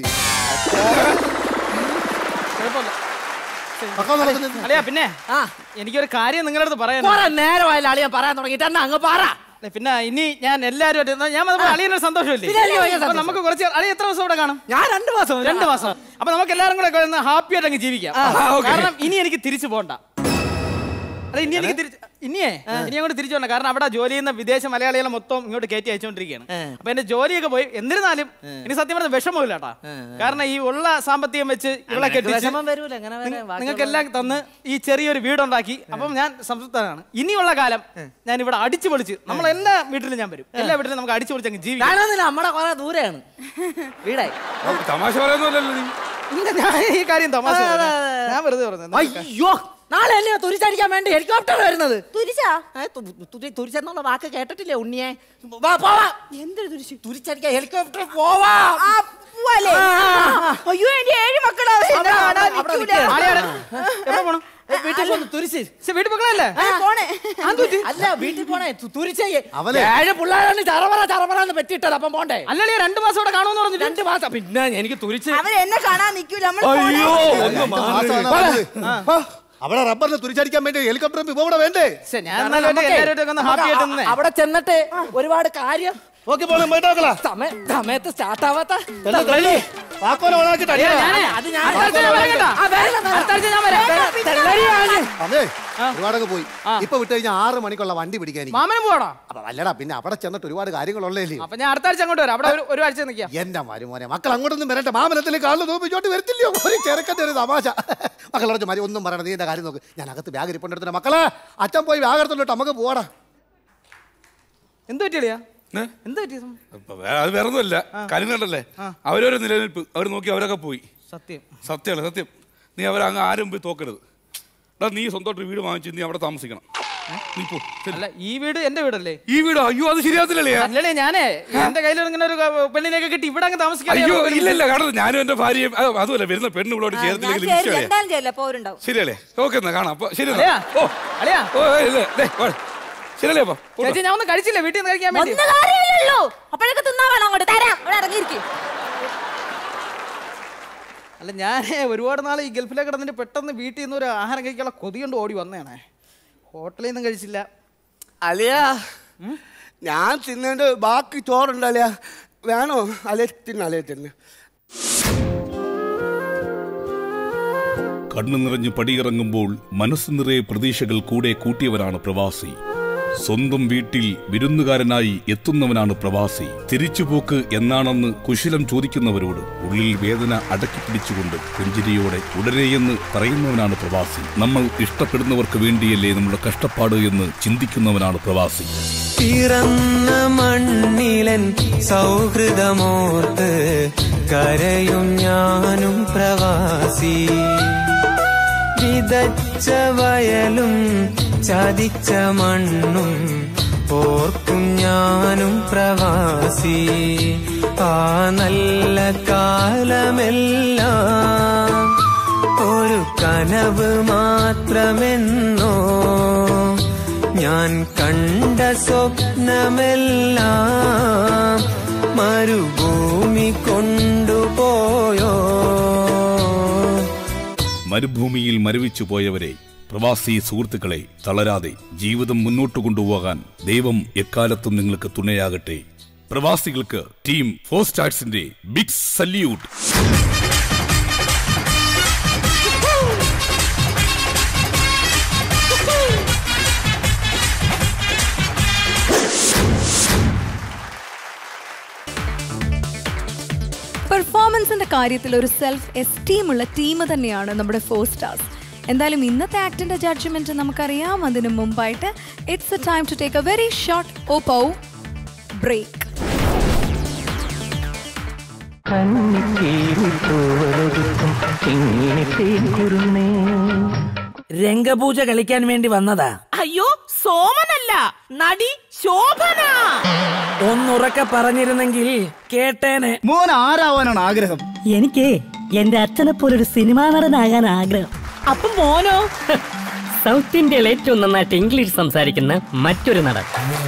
കുഴപ്പമില്ല മക്കൾ നടക്കുന്നത് അളിയാ പിന്നെ ആ എനിക്കൊരു കാര്യം നിങ്ങളുടെ അടുത്ത് പറയാൻ കുറെ നേരമായാലും അളിയാൻ പറയാൻ തുടങ്ങിയിട്ട് എന്നാ അങ്ങ് പറ പിന്നെ ഇനി ഞാൻ എല്ലാവരും ഞാൻ വന്നപ്പോൾ അളിയനൊരു സന്തോഷമില്ലേ പിന്നെ എനിക്ക് ഭയങ്കര അപ്പൊ നമുക്ക് കുറച്ച് അളിയ എത്ര ദിവസം ഇവിടെ കാണും ഞാൻ രണ്ടു മാസം രണ്ട് മാസം അപ്പൊ നമുക്ക് എല്ലാവരും കൂടെ ഒന്ന് ഹാപ്പി ആയിട്ട് അങ്ങ് ജീവിക്കാം കാരണം ഇനി എനിക്ക് തിരിച്ചു പോകണ്ട അല്ല ഇനി എനിക്ക് തിരിച്ച് ഇനിയേ ഇനി അങ്ങോട്ട് തിരിച്ചു പോകണ്ട കാരണം അവിടെ ജോലി ചെയ്യുന്ന വിദേശ മലയാളികളെ മൊത്തം ഇങ്ങോട്ട് കയറ്റി അയച്ചുകൊണ്ടിരിക്കുകയാണ് അപ്പൊ എന്റെ ജോലിയൊക്കെ പോയി എന്നിരുന്നാലും ഇനി സത്യം പറഞ്ഞ വിഷമമില്ല കേട്ടാ കാരണം ഈ ഉള്ള സാമ്പത്തികം വെച്ച് ഇവിടെ കെട്ടിച്ച് വിഷമം വരൂല എങ്ങനെ വരാൻ നിങ്ങൾക്ക് എല്ലാം തന്ന് ഈ ചെറിയൊരു വീടുണ്ടാക്കി അപ്പം ഞാൻ സംതൃപ്തനാണ് ഇനിയുള്ള കാലം ഞാൻ ഇവിടെ അടിച്ചു പൊളിച്ച് നമ്മൾ എല്ലാ വീട്ടിലും ഞാൻ വരും എല്ലാ വീട്ടിലും നമുക്ക് അടിച്ചു പൊളിച്ച് അങ്ങ് ജീവിക്കാം കാണുന്നില്ല നമ്മടെ കുറെ ദൂരെയാണ് വീടായി തമാശ പറയുന്നല്ലോ നീ ഇല്ല, ഞാൻ ഈ കാര്യം തമാശ പറഞ്ഞതാ. ഞാൻ വെറുതെ പറഞ്ഞു അയ്യോ നാളെ അല്ലേ തുരിച്ചടിക്കാൻ വേണ്ടി ഹെലികോപ്റ്റർ വരുന്നത് തുരിശാ? ഏ, തു- തുരി- തുരിച്ചെന്നുള്ള വാക്ക് കേട്ടിട്ടില്ലേ ഉണ്ണിയെ വാ, പോവാം. തുരിച്ചടിക്കാൻ ഹെലികോപ്റ്റർ പോവാ ആ, പോവാല്ലേ? അയ്യോ എന്റെ ഏഴ് മക്കളാ എന്നെ കാണാൻ നിൽക്കൂല. എവിടെ പോണം വീട്ടിൽ പോന്ന് തുരിച്ച് ശ്ശെ, വീട്ടിൽ മക്കളല്ലേ ആ, പോണേ അല്ല വീട്ടിൽ പോണേ തു- തുരിച്ചേ അവനെ- ഏഴ് പിള്ളേരാണ് ചറവറ ചറവറന്ന് പെറ്റിട്ടത് അപ്പം പോണ്ടേ അല്ലല്ലേ രണ്ടു മാസം ഇവിടെ കാണുമെന്ന് പറഞ്ഞു രണ്ട് മാസം പിന്നെ എനിക്ക് തുരിച്ച് അവൻ എന്നെ കാണാൻ നിൽക്കൂല നമ്മൾ അയ്യോ പോണേ. ഒന്ന് മാസമാണ് വലുത്. ആ, അവിടെ റബ്ബറിന് തുരിച്ചടിക്കാൻ വേണ്ടി ഹെലികോപ്റ്റർ ഇപ്പൊ ഇവിടെ വേണ്ടേ ശ്ശെ, ഞാൻ എന്നാലും എന്റെ എല്ലാവരും ഒന്ന് ഹാപ്പി ആയിട്ട് നിന്നേ അവിടെ ചെന്നിട്ട് ഒരുപാട് കാര്യം ഓക്കെ പോലെ മേട്ടാക്കളാ സമയ സമയത്ത് സ്റ്റാർട്ട് ആവാത്ത എന്താ തള്ളി താക്കോല ഓണാക്കിട്ട് അടിയാ. ഞാനേ, അത് ഞാൻ അടുത്ത ആഴ്ച ഞാൻ വരാം കേട്ടോ. ആ, വരണം, വരണം. അടുത്ത ആഴ്ച ഞാൻ വരാം. തെള്ളരിയാണ്. അതെ ഒരുപാടൊക്കെ പോയി ഇപ്പൊ വിട്ട് കഴിഞ്ഞാൽ ആറ് മണിക്കുള്ള വണ്ടി പിടിക്കാൻ എനിക്ക്. മാമനും പോടാ അപ്പൊ അല്ലടാ പിന്നെ അവിടെ ചെന്നിട്ട് ഒരുപാട് കാര്യങ്ങളുള്ളേ അപ്പൊ ഞാൻ അടുത്ത ആഴ്ച അങ്ങോട്ട് വരാം അവിടെ ഒരു- ഒരു ആഴ്ച നിൽക്കാം എന്റെ മരുമോനെ മക്കൾ അങ്ങോട്ടൊന്നും വരട്ടെ മാമനത്തിൽ കാലിൽ നോപ്പിച്ചോട്ട് വരത്തില്ലയോ ഒരു ചെറുക്കന്റെ ഒരു തമാശ മക്കളോട് മതി ഒന്നും പറയണം നീ എന്റെ കാര്യം നോക്ക് ഞാൻ അകത്ത് ബാഗ് ഇരിപ്പുണ്ടെടുത്തിട്ട് മക്കളെ അച്ഛൻ പോയി ബാഗ് എടുത്തോട്ട് നമുക്ക് പോവാടാ എന്ത് പറ്റിയളിയാ ഏ? എന്ത് പറ്റിയ അപ്പൊ വേ- അത് വേറെ ഒന്നുമല്ല കരുന്നണ്ടല്ലേ അവരൊരു നിലനിൽപ്പ് അവർ നോക്കി അവരൊക്കെ പോയി സത്യം സത്യമാണ് സത്യം നീ അവരങ്ങ് ആരും പോയി തോക്കരുത് എടാ നീ സ്വന്തമായിട്ട് വീട് വാങ്ങിച്ച് നീ അവിടെ താമസിക്കണം നീ പോ ശരി. അല്ല ഈ വീട് എന്റെ വീടല്ലേ ഈ വീടോ അയ്യോ അത് ശരിയാത്തില്ലല്ലേ അല്ലടേ ഞാനേ എന്റെ കയ്യിൽ ഇങ്ങനെ ഒരു പെണ്ണിനെയൊക്കെ കിട്ടി ഇവിടെ അങ്ങ് താമസിക്കാൻ അയ്യോ ഇല്ലല്ല കാരണം ഞാനും എന്റെ ഭാര്യയും അത് അതുമല്ല വരുന്ന പെണ്ണ് ഇവിടെ ഞാൻ ചേർത്തില്ലെങ്കിൽ ചേരില്ല വിഷയമല്ലേ എന്തായാലും ചേരില്ല പോരുണ്ടാവും ശരിയല്ലേ ഓക്കെ എന്നാ കാണാം അപ്പൊ ശരി എന്നാ. അളിയാ ഓ അളിയാ ഓ ഏയ് ഇല്ല, ദേ, വാ. ശരിയല്ലേ അപ്പൊ പോട്ടെ. ചേച്ചി ഞാൻ ഒന്നും കഴിച്ചില്ല വീട്ടിൽ നിന്ന് കഴിക്കാൻ വേണ്ടി ഒന്ന് കാര്യമില്ലല്ലോ അപ്പോഴൊക്കെ തിന്നാ വേണം അങ്ങോട്ട് തരാം ഇവിടെ ഇറങ്ങിയിരിക്കും അല്ല ഞാൻ ഒരുപാട് നാൾ ഈ ഗൾഫിലേക്ക് കിടന്നിട്ട് പെട്ടെന്ന് വീട്ടിൽ നിന്ന് ഒരു ആഹാരം കഴിക്കാനുള്ള കൊതി കൊണ്ട് ഓടി വന്നതാണേ ഹോട്ടലിൽ നിന്നും കഴിച്ചില്ല അലിയാ ഞാൻ തിന്നേണ്ട ബാക്കി ചോറുണ്ട് അലിയാ വേണോ അലേ തിന്ന അലേ തിന്ന് കണ്ണു നിറഞ്ഞ് പടിയിറങ്ങുമ്പോൾ മനസ്സ് നിറയെ പ്രതീക്ഷകൾ കൂടെ കൂട്ടിയവനാണ് പ്രവാസി സ്വന്തം വീട്ടിൽ വിരുന്നുകാരനായി എത്തുന്നവനാണ് പ്രവാസി തിരിച്ചുപോക്ക് എന്നാണെന്ന് കുശലം ചോദിക്കുന്നവരോട് ഉള്ളിൽ വേദന അടക്കി പിടിച്ചുകൊണ്ട് പുഞ്ചിരിയോടെ ഉടനെയെന്ന് പറയുന്നവനാണ് പ്രവാസി നമ്മൾ ഇഷ്ടപ്പെടുന്നവർക്ക് വേണ്ടിയല്ലേ നമ്മുടെ കഷ്ടപ്പാട് എന്ന് ചിന്തിക്കുന്നവനാണ് പ്രവാസി പിറന്ന മണ്ണിലൻ സൗഹൃദമോർത്ത് കരയും ഞാനും പ്രവാസി വിതച്ച വയലും ചതിച്ച മണ്ണും ഓർക്കും ഞാനും പ്രവാസി ആ നല്ല കാലമെല്ലാം ഒരു കനവ് മാത്രമെന്നോ ഞാൻ കണ്ട സ്വപ്നമെല്ലാം മരുഭൂമി കൊണ്ടുപോയോ മരുഭൂമിയിൽ മരവിച്ചു പോയവരെ പ്രവാസി സുഹൃത്തുക്കളെ തളരാതെ ജീവിതം മുന്നോട്ട് കൊണ്ടുപോകാൻ ദൈവം എക്കാലത്തും നിങ്ങൾക്ക് തുണയാകട്ടെ പ്രവാസികൾക്ക് ടീം ഫോർ സ്റ്റാർസിന്റെ ബിഗ് സല്യൂട്ട് പെർഫോമൻസിന്റെ കാര്യത്തിൽ ഒരു സെൽഫ് എസ്റ്റീം ഉള്ള ടീം തന്നെയാണ് നമ്മുടെ ഫോർ സ്റ്റാർസ് എന്തായാലും ഇന്നത്തെ ആക്ടിന്റെ ജഡ്ജ്മെന്റ് നമുക്കറിയാം അതിനു മുമ്പായിട്ട് it's a time to take a very short Oppo break രംഗപൂജ കളിക്കാൻ വേണ്ടി വന്നതാ അയ്യോ സോമനല്ല നടി ശോഭന ഒന്നുറക്കെ പറഞ്ഞിരുന്നെങ്കിൽ കേട്ടേനെ മോൻ ആരാവാനാണ് ആഗ്രഹം എനിക്ക് എന്റെ അച്ഛനെ പോലൊരു സിനിമാ നടനാകാൻ ആഗ്രഹം അപ്പൊ മോനോ സൗത്ത് ഇന്ത്യയിൽ ഏറ്റവും നന്നായിട്ട് ഇംഗ്ലീഷ് സംസാരിക്കുന്ന മറ്റൊരു നടൻ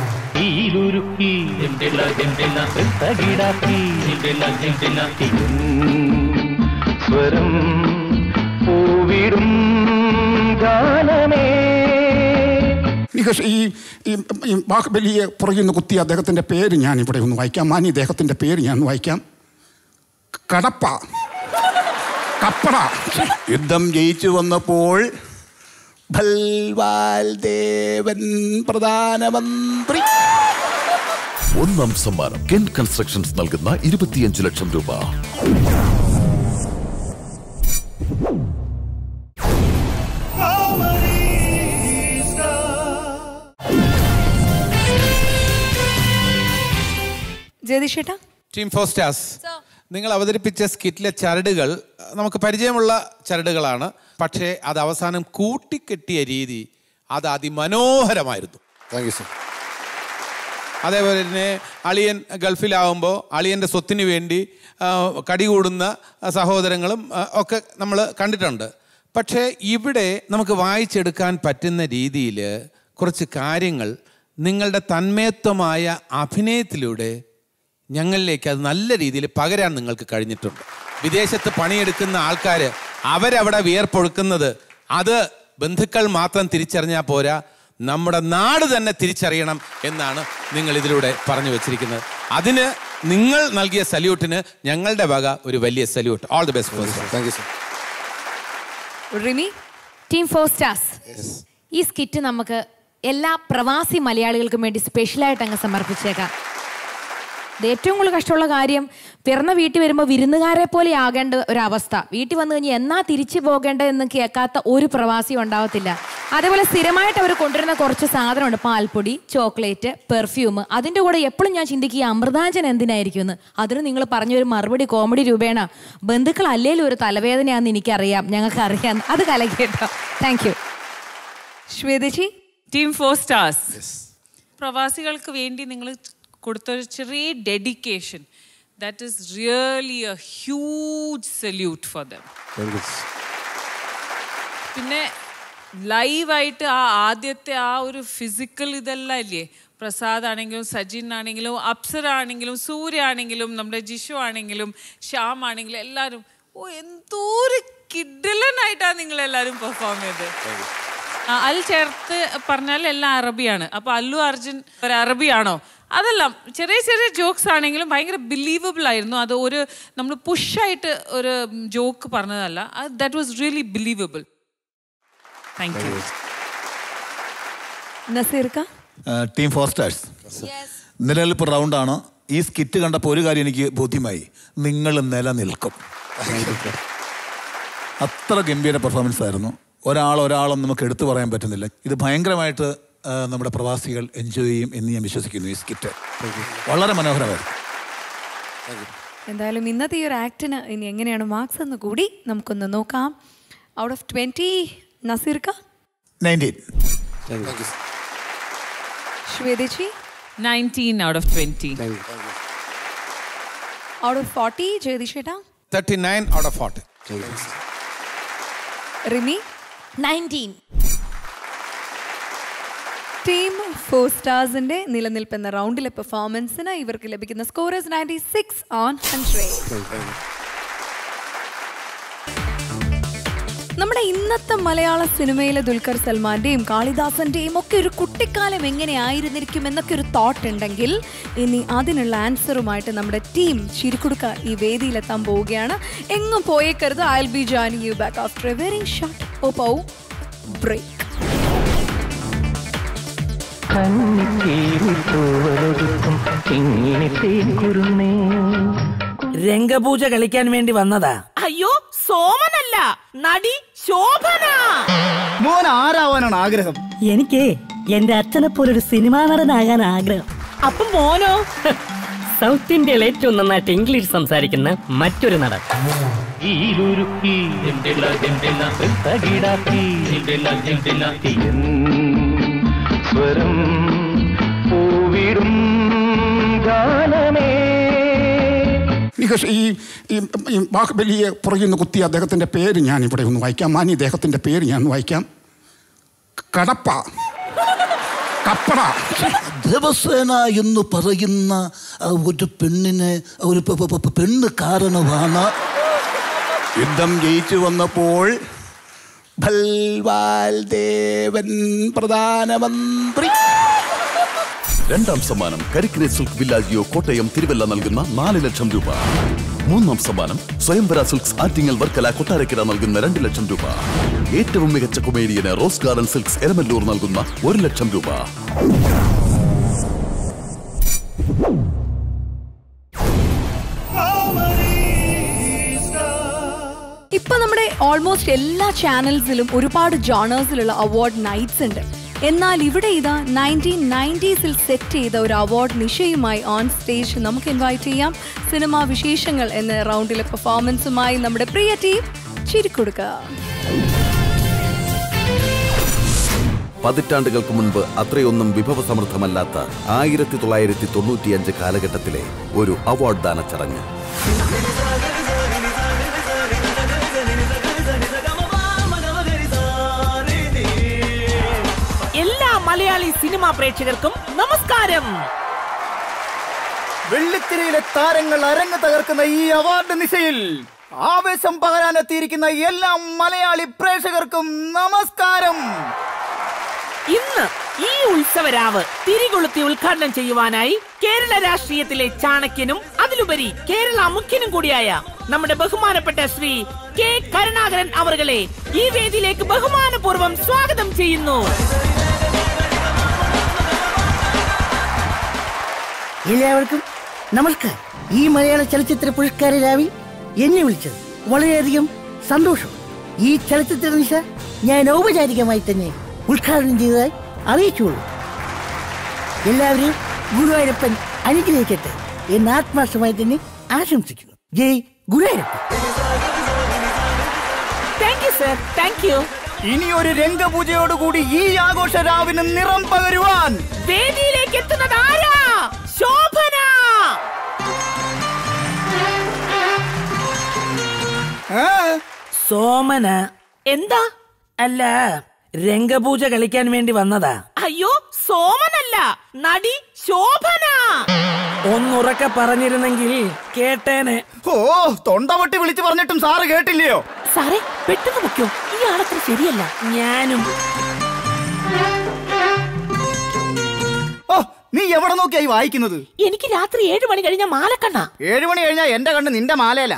സ്വരം പൂവിടും ഗാനമേ നികഷ് ഈ ഈ ഈ ബാഹുബലിയെ പുറകിൽ നിന്ന് കുത്തിയ അദ്ദേഹത്തിൻ്റെ പേര് ഞാൻ ഇവിടെ ഒന്ന് വായിക്കാം മാനി ഇദ്ദേഹത്തിൻ്റെ പേര് ഞാൻ ഒന്ന് വായിക്കാം കടപ്പ കപ്പട യുദ്ധം ജയിച്ചു വന്നപ്പോൾ ഭൽവാൽ ദേവൻ പ്രധാനമന്ത്രി ഒന്നാം സമ്മാനം കെൻ കൺസ്ട്രക്ഷൻസ് നൽകുന്ന ഇരുപത്തിയഞ്ച് ലക്ഷം രൂപ ജയതിഷേട്ടാ ടീം ഫോസ്റ്റാസ് നിങ്ങൾ അവതരിപ്പിച്ച സ്കിറ്റിലെ ചരടുകൾ നമുക്ക് പരിചയമുള്ള ചരടുകളാണ് പക്ഷേ അത് അവസാനം കൂട്ടിക്കെട്ടിയ രീതി അത് അതിമനോഹരമായിരുന്നു താങ്ക് യു സർ അതേപോലെ തന്നെ അളിയൻ ഗൾഫിലാവുമ്പോൾ അളിയൻ്റെ സ്വത്തിന് വേണ്ടി ആ, കടികൂടുന്ന സഹോദരങ്ങളും ആ, ഒക്കെ നമ്മൾ കണ്ടിട്ടുണ്ട് പക്ഷേ ഇവിടെ നമുക്ക് വായിച്ചെടുക്കാൻ പറ്റുന്ന രീതിയിൽ കുറച്ച് കാര്യങ്ങൾ നിങ്ങളുടെ തന്മയത്വമായ അഭിനയത്തിലൂടെ ഞങ്ങളിലേക്ക് അത് നല്ല രീതിയിൽ പകരാൻ നിങ്ങൾക്ക് കഴിഞ്ഞിട്ടുണ്ട് വിദേശത്ത് പണിയെടുക്കുന്ന ആൾക്കാർ അവരവിടെ വിയർപ്പൊഴുക്കുന്നത് അത് ബന്ധുക്കൾ മാത്രം തിരിച്ചറിഞ്ഞാൽ പോരാ നമ്മുടെ നാട് തന്നെ തിരിച്ചറിയണം എന്നാണ് നിങ്ങൾ ഇതിലൂടെ പറഞ്ഞു വെച്ചിരിക്കുന്നത് അതിന് നിങ്ങൾ നൽകിയ സല്യൂട്ടിന് ഞങ്ങളുടെ വക ഒരു വലിയ salute all the best thank you sir Rimi team four stars ഈ സ്കിറ്റ് നമുക്ക് എല്ലാ പ്രവാസി മലയാളികൾക്കും വേണ്ടി സ്പെഷ്യലായിട്ട് അങ്ങ് സമർപ്പിച്ചേക്കാം ഇത് ഏറ്റവും കൂടുതൽ കഷ്ടമുള്ള കാര്യം പിറന്ന വീട്ടിൽ വരുമ്പോൾ വിരുന്നുകാരെ പോലെ ആകേണ്ട ഒരവസ്ഥ വീട്ടിൽ വന്നു കഴിഞ്ഞാൽ എന്നാ തിരിച്ചു പോകേണ്ടതെന്ന് കേൾക്കാത്ത ഒരു പ്രവാസിയും ഉണ്ടാവത്തില്ല അതേപോലെ സ്ഥിരമായിട്ട് അവർ കൊണ്ടുവരുന്ന കുറച്ച് സാധനമുണ്ട് പാൽപ്പൊടി ചോക്ലേറ്റ് പെർഫ്യൂം അതിൻ്റെ കൂടെ എപ്പോഴും ഞാൻ ചിന്തിക്കുക ഈ അമൃതാഞ്ജൻ എന്തിനായിരിക്കും എന്ന് അതിന് നിങ്ങൾ പറഞ്ഞൊരു മറുപടി കോമഡി രൂപേണ ബന്ധുക്കൾ അല്ലേലും ഒരു തലവേദനയാണെന്ന് എനിക്കറിയാം ഞങ്ങൾക്ക് അറിയാം അത് കലക്കേട്ടോ താങ്ക് യു ശ്വേതജി ടീം ഫോർ സ്റ്റാർസ് പ്രവാസികൾക്ക് വേണ്ടി നിങ്ങൾ കൊടുത്തൊരു ചെറിയ dedication that is really a huge salute for them thank you പിന്നെ ലൈവായിട്ട് ആ ആദ്യത്തെ ആ ഒരു ഫിസിക്കൽ ഇതെല്ലാം ഇല്ലേ പ്രസാദ് ആണെങ്കിലും സജിൻ ആണെങ്കിലും അപ്സര ആണെങ്കിലും സൂര്യ ആണെങ്കിലും നമ്മുടെ ജിഷു ആണെങ്കിലും ശ്യാം ആണെങ്കിലും എല്ലാവരും ഓ എന്തോ ഒരു കിഡിലനായിട്ടാണ് നിങ്ങൾ എല്ലാവരും പെർഫോം ചെയ്തത് ആ, അതിൽ ചേർത്ത് പറഞ്ഞാൽ എല്ലാം അറബിയാണ് അപ്പൊ അല്ലു അർജുൻ ഒരു അറബിയാണോ അതെല്ലാം ചെറിയ ചെറിയ ജോക്സ് ആണെങ്കിലും ഭയങ്കര ബിലീവബിൾ ആയിരുന്നു അത് ഒരു നമ്മൾ പുഷായിട്ട് ഒരു ജോക്ക് പറഞ്ഞതല്ല that was really believable thank you നസീർക്ക ടീം ഫോർ സ്റ്റാർസ് നിലനിൽപ്പ് റൗണ്ടാണ് ഈ സ്കിറ്റ് കണ്ടപ്പോൾ ഒരു കാര്യം എനിക്ക് ബോധ്യമായി നിങ്ങൾ നിലനിൽക്കും അത്ര ഗംഭീര പെർഫോമൻസ് ആയിരുന്നു ഒരാൾ ഒരാളും നമുക്ക് എടുത്തു പറയാൻ പറ്റുന്നില്ല ഇത് ഭയങ്കരമായിട്ട് ആ, നമ്മുടെ പ്രവാസികൾ എൻജോയ് ചെയ്യും എന്ന് ഞാൻ വിശ്വസിക്കുന്നു ഈ സ്കിറ്റ് വളരെ മനോഹരമായിരുന്നു എന്തായാലും ഇന്നത്തെ ഈ ഒരു ആക്ടിന് ഇനി എങ്ങനെയാണ് മാർക്സ് എന്ന് കൂടി നമുക്കൊന്ന് നോക്കാം ഔട്ട് ഓഫ് ട്വന്റി നസീർക്ക നയൻറ്റീൻ ശ്വേതജി nineteen out of twenty out of forty ജയതിഷേട്ട thirty nine out of forty Rimi nineteen team four സ്റ്റാർസിന്റെ നിലനിൽപ്പ് എന്ന റൗണ്ടിലെ പെർഫോമൻസിന് ഇവർക്ക് ലഭിക്കുന്ന scorers ninety six on hundred നമ്മുടെ ഇന്നത്തെ മലയാള സിനിമയിലെ ദുൽഖർ സൽമാന്റെയും കാളിദാസന്റെയും ഒക്കെ ഒരു കുട്ടിക്കാലം എങ്ങനെയായിരുന്നിരിക്കും എന്നൊക്കെ ഒരു തോട്ട് ഉണ്ടെങ്കിൽ ഇനി അതിനുള്ള ആൻസറുമായിട്ട് നമ്മുടെ ടീം ചിരിക്കുടുക്ക ഈ വേദിയിലെത്താൻ പോവുകയാണ് എങ്ങും പോയേക്കരുത് I be joining you back after a very short Oppo break രംഗപൂജ കളിക്കാൻ വേണ്ടി വന്നതാ അയ്യോ സോമനല്ല നടി ശോഭന മോൻ ആരാവാനാണ് ആഗ്രഹം എനിക്ക് എന്റെ അച്ഛനെ പോലൊരു സിനിമാ നടനാകാൻ ആഗ്രഹം അപ്പൊ മോനോ സൗത്ത് ഇന്ത്യയിൽ ഏറ്റവും നന്നായിട്ട് ഇംഗ്ലീഷ് സംസാരിക്കുന്ന മറ്റൊരു നടൻ സ്വരം പൂവിടും ഗാനമേ നികേഷ് ഈ ഈ ഈ ബാഹുബലിയെ പുറകിൽ നിന്ന് കുത്തിയ അദ്ദേഹത്തിൻ്റെ പേര് ഞാൻ ഇവിടെ ഒന്ന് വായിക്കാം മാനി അദ്ദേഹത്തിൻ്റെ പേര് ഞാൻ ഒന്ന് വായിക്കാം കടപ്പ കപ്പട ദേവസേന എന്ന് പറയുന്ന ആ, ഒരു പെണ്ണിന് ഒരു പെ- പെ- പെ- പെണ്ണ് കാരണമാണ് യുദ്ധം ജയിച്ചു വന്നപ്പോൾ ഭൽവാൽ ദേവൻ പ്രധാനമന്ത്രി രണ്ടാം സമ്മാനം കരിക്കിനെ സിൽക്ക് വില്ലാജിയോ കോട്ടയം തിരുവല്ല നൽകുന്ന നാല് ലക്ഷം രൂപ മൂന്നാം സമ്മാനം സ്വയംവര സിൽക്സ് ആറ്റിങ്ങൽ വർക്കല കൊട്ടാരക്കര നൽകുന്ന രണ്ട് ലക്ഷം രൂപ ഏറ്റവും മികച്ച കൊമേഡിയന് റോസ് ഗാർഡൻ സിൽക്സ് എരമല്ലൂർ നൽകുന്ന ഒരു ലക്ഷം രൂപ ഇപ്പൊ നമ്മുടെ ഓൾമോസ്റ്റ് എല്ലാ ചാനൽസിലും ഒരുപാട് ജോണേഴ്സിലുള്ള അവാർഡ് നൈറ്റ്സ് ഉണ്ട് എന്നാൽ ഇവിടെ ഇതാ നയൻറ്റീൻ നയൻറ്റീസിൽ സെറ്റ് ചെയ്ത ഒരു അവാർഡ് നിശയുമായി ഓൺ സ്റ്റേജ് നമുക്ക് ഇൻവൈറ്റ് ചെയ്യാം സിനിമാ വിശേഷങ്ങൾ എന്ന റൗണ്ടിലെ പെർഫോമൻസുമായി നമ്മുടെ പ്രിയ ടീം ചിരിക്കൊടുക്കുക പതിറ്റാണ്ടുകൾക്ക് മുൻപ് അത്രയൊന്നും വിഭവസമൃദ്ധമല്ലാത്ത ആയിരത്തി തൊള്ളായിരത്തി തൊണ്ണൂറ്റിയഞ്ച് കാലഘട്ടത്തിലെ ഒരു അവാർഡ് ദാന ചടങ്ങ് എല്ലാ മലയാളി സിനിമാ പ്രേക്ഷകർക്കും നമസ്കാരം വെള്ളിത്തിരയിലെ താരങ്ങൾ അരങ്ങ് തകർക്കുന്ന ഈ അവാർഡ് നിശയിൽ ആവേശം പകരാനെത്തിയിരിക്കുന്ന എല്ലാ മലയാളി പ്രേക്ഷകർക്കും നമസ്കാരം ഇന്ന് ഈ ഉത്സവരാവ് തിരികൊളുത്തി ഉദ്ഘാടനം ചെയ്യുവാനായി കേരള രാഷ്ട്രീയത്തിലെ ചാണക്യനും അതിലുപരി കേരള മുഖ്യനും കൂടിയായ നമ്മുടെ ബഹുമാനപ്പെട്ട ശ്രീ കെ കരുണാകരൻ അവറുകളെ ഈ വേദിയിലേക്ക് ബഹുമാനപൂർവ്വം സ്വാഗതം ചെയ്യുന്നു എല്ലാവർക്കും നമസ്കാരം ഈ മലയാള ചലച്ചിത്ര പുരസ്കാര രാവിൽ എന്നെ വിളിച്ചത് വളരെയധികം സന്തോഷം ഈ ചലച്ചിത്ര നിശ ഞാൻ ഔപചാരികമായി തന്നെ ഉദ്ഘാടനം ചെയ്തതായി അറിയിച്ചുകൊള്ളു എല്ലാവരെയും ഗുരുവായൂരപ്പൻ അനുഗ്രഹിക്കട്ടെ എന്ന് ആത്മാർത്ഥമായി തന്നെ ആശംസിക്കുന്നു Jai Guruvayurappan thank you sir thank you ഇനി ഒരു രംഗപൂജയോടുകൂടി ഈ ആഘോഷ രാവിന് നിറം പകരുവാൻ വേദിയിലേക്ക് എത്തുന്നത് ആരാ ശോഭന സോമന എന്താ അല്ല രംഗപൂജ കളിക്കാൻ വേണ്ടി വന്നതാ അയ്യോ സോമനല്ല നടി ശോഭന ഒന്നുറക്കെ പറഞ്ഞിരുന്നെങ്കിൽ കേട്ടേനെ ഓ തൊണ്ടപൊട്ടി വിളിച്ചു പറഞ്ഞിട്ടും സാറ് കേട്ടില്ലയോ സാറേ പെട്ടെന്ന് മുഖ്യോ ഈ ആളത്ര ശരിയല്ല ഞാനും ഓ നീ എവിടെ നോക്കിയായി വായിക്കുന്നത് എനിക്ക് രാത്രി ഏഴ് മണി കഴിഞ്ഞ മാലക്കണ്ണ ഏഴു മണി കഴിഞ്ഞാൽ എന്റെ കണ്ണ് നിന്റെ മാലയല്ല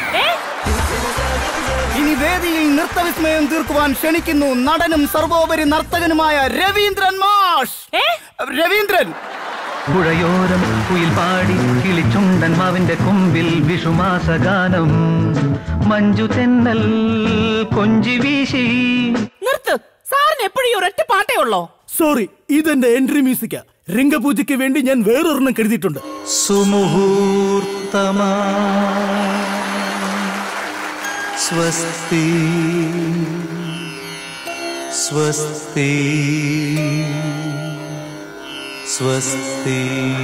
ഇനി വേദിയിൽ നൃത്തവിസ്മയം തീർക്കുവാൻ ക്ഷണിക്കുന്നു നടനും സർവോപരി നർത്തകനുമായ രവീന്ദ്രൻ മാഷ് രവീന്ദ്രൻ പുഴയോരം കുയിൽ പാടി കിളിച്ചുണ്ടൻ മാവിന്റെ കൊമ്പിൽ വിഷുമാസഗാനം മഞ്ജു തെന്നൽ കൊഞ്ചി വീശി നിർത്ത് സാറിന് എപ്പോഴും ഒരൊറ്റ പാട്ടേ ഉള്ളോ സോറി ഇതെന്റെ എൻട്രി മ്യൂസിക്കാ രംഗപൂജയ്ക്ക് വേണ്ടി ഞാൻ വേറൊരെണ്ണം കരുതിയിട്ടുണ്ട് സുമുഹൂർത്തമാ സ്വസ്തി സ്വസ്തി സ്വസ്തി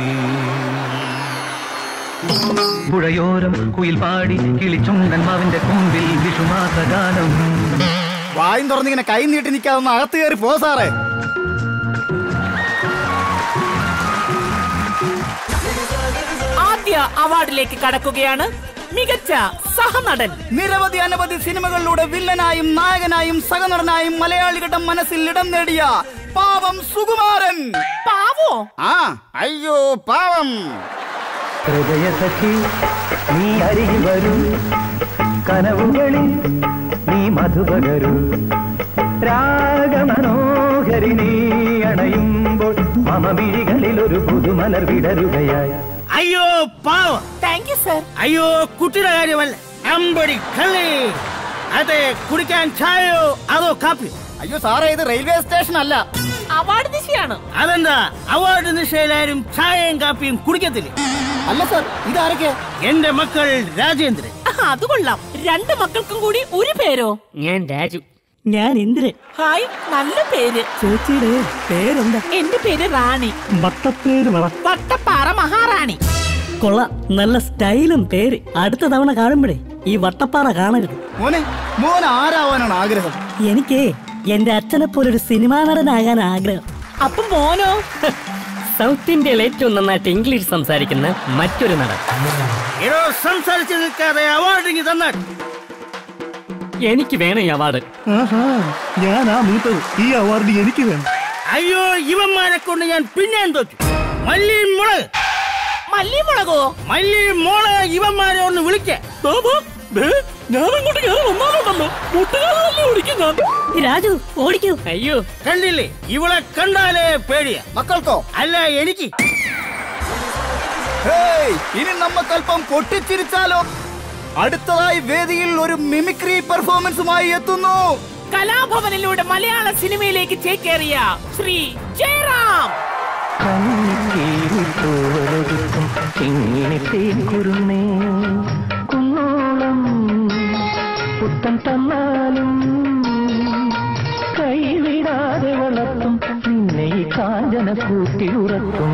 പുഴയോരം കുയിൽ പാടി കിളിച്ചുണ്ടൻ മാവിന്റെ കൊമ്പിൽ വിഷുമാസഗാനം വായും തുറന്നിങ്ങനെ കൈ നീട്ടി നിൽക്കാതെ അകത്ത് കയറി പോ സാറേ ആദ്യ അവാർഡിലേക്ക് കടക്കുകയാണ് മികച്ച സഹനടൻ നിരവധി അനവധി സിനിമകളിലൂടെ വില്ലനായും നായകനായും സഹനടനായും മലയാളികളുടെ മനസ്സിൽ ഇടം നേടിയ പാവം സുകുമാരൻ പാവോ ആ അയ്യോ പാവം ഹൃദയസഖി നീ അരികിൽ വരൂ കനവുകളിൽ നീ മധുപകരൂ രാഗമനോഹരി നീ അണയുമ്പോൾ മമമിഴികളിൽ ഒരു പുതുമലർ വിടരുകയായി അയ്യോ പാവം താങ്ക് യു സർ അയ്യോ കുട്ടിയുടെ കാര്യമല്ല അമ്പടി കള്ളി അതെ കുടിക്കാൻ ചായയോ അതോ കാപ്പി അയ്യോ സാറേ ഇത് റെയിൽവേ സ്റ്റേഷൻ അല്ല അവാർഡ് ദിശയാണ് അതെന്താ അവാർഡ് നിശയിലാരും ചായയും കാപ്പിയും കുടിക്കത്തില്ലേ അല്ല സർ ഇതാരൊക്കെ എന്റെ മക്കൾ രാജേന്ദ്രൻ അത് കൊള്ളാം രണ്ട് മക്കൾക്കും കൂടി ഒരു പേരോ ഞാൻ രാജു ഞാൻ ഇന്ദ്രൻ ഹായ് നല്ല പേര് ചേച്ചിയുടെ പേരെന്താ എന്റെ പേര് റാണി വട്ടപ്പേര് പറ വട്ടപ്പാറ മഹാറാണി കൊള്ളാം നല്ല സ്റ്റൈലും പേര് അടുത്ത തവണ കാണുമ്പോഴേ ഈ വട്ടപ്പാറ കാണരുത് മോനെ മോൻ ആരാവാനാണ് ആഗ്രഹം എനിക്ക് എന്റെ അച്ഛനെ പോലൊരു സിനിമാ നടനാകാൻ ആഗ്രഹം അപ്പൊ മോനോ സൗത്ത് ഇന്ത്യയിൽ ഏറ്റവും നന്നായിട്ട് ഇംഗ്ലീഷ് സംസാരിക്കുന്ന മറ്റൊരു നടൻ ഏതോ സംസാരിച്ച് നിൽക്കാതെ അവാർഡ് ഇങ്ങ് തന്നാൽ എനിക്ക് വേണം ഈ അവാർഡ് ഞാൻ ആ മൂത്തത് ഈ അവാർഡ് എനിക്ക് വേണം അയ്യോ ഇവന്മാരെ കൊണ്ട് ഞാൻ പിന്നെയും തോറ്റു മല്ലി മുളക് മല്ലി മുളകോ മല്ലി മുളക് ഇവന്മാരെ ഒന്ന് വിളിക്കേ ഞാൻ അങ്ങോട്ട് കയറി വന്നാലുണ്ടല്ലോ മുട്ടുകാലല്ലേ ഓടിക്കും ഞാൻ രാജു ഓടിക്കൂ അയ്യോ കണ്ടില്ലേ ഇവളെ കണ്ടാലേ പേടിയാ മക്കൾക്കോ അല്ല എനിക്ക് ഹേയ്, ഇനി നമ്മക്കല്പം പൊട്ടിച്ചിരിച്ചാലോ അടുത്തതായി വേദിയിൽ ഒരു മിമിക്രി പെർഫോമൻസുമായി എത്തുന്നു കലാഭവനിലൂടെ മലയാള സിനിമയിലേക്ക് ചേക്കേറിയ ശ്രീ ജയറാം കണ്ണീരിട്ടോവലൊതുക്കും ചിങ്ങിണി തേക്കുരുന്നേ കുന്നോളം പുത്തൻ തന്നാലും കൈവിടാതെ വളർത്തും നിന്നെ ഈ കാഞ്ചന കൂട്ടിയുറക്കും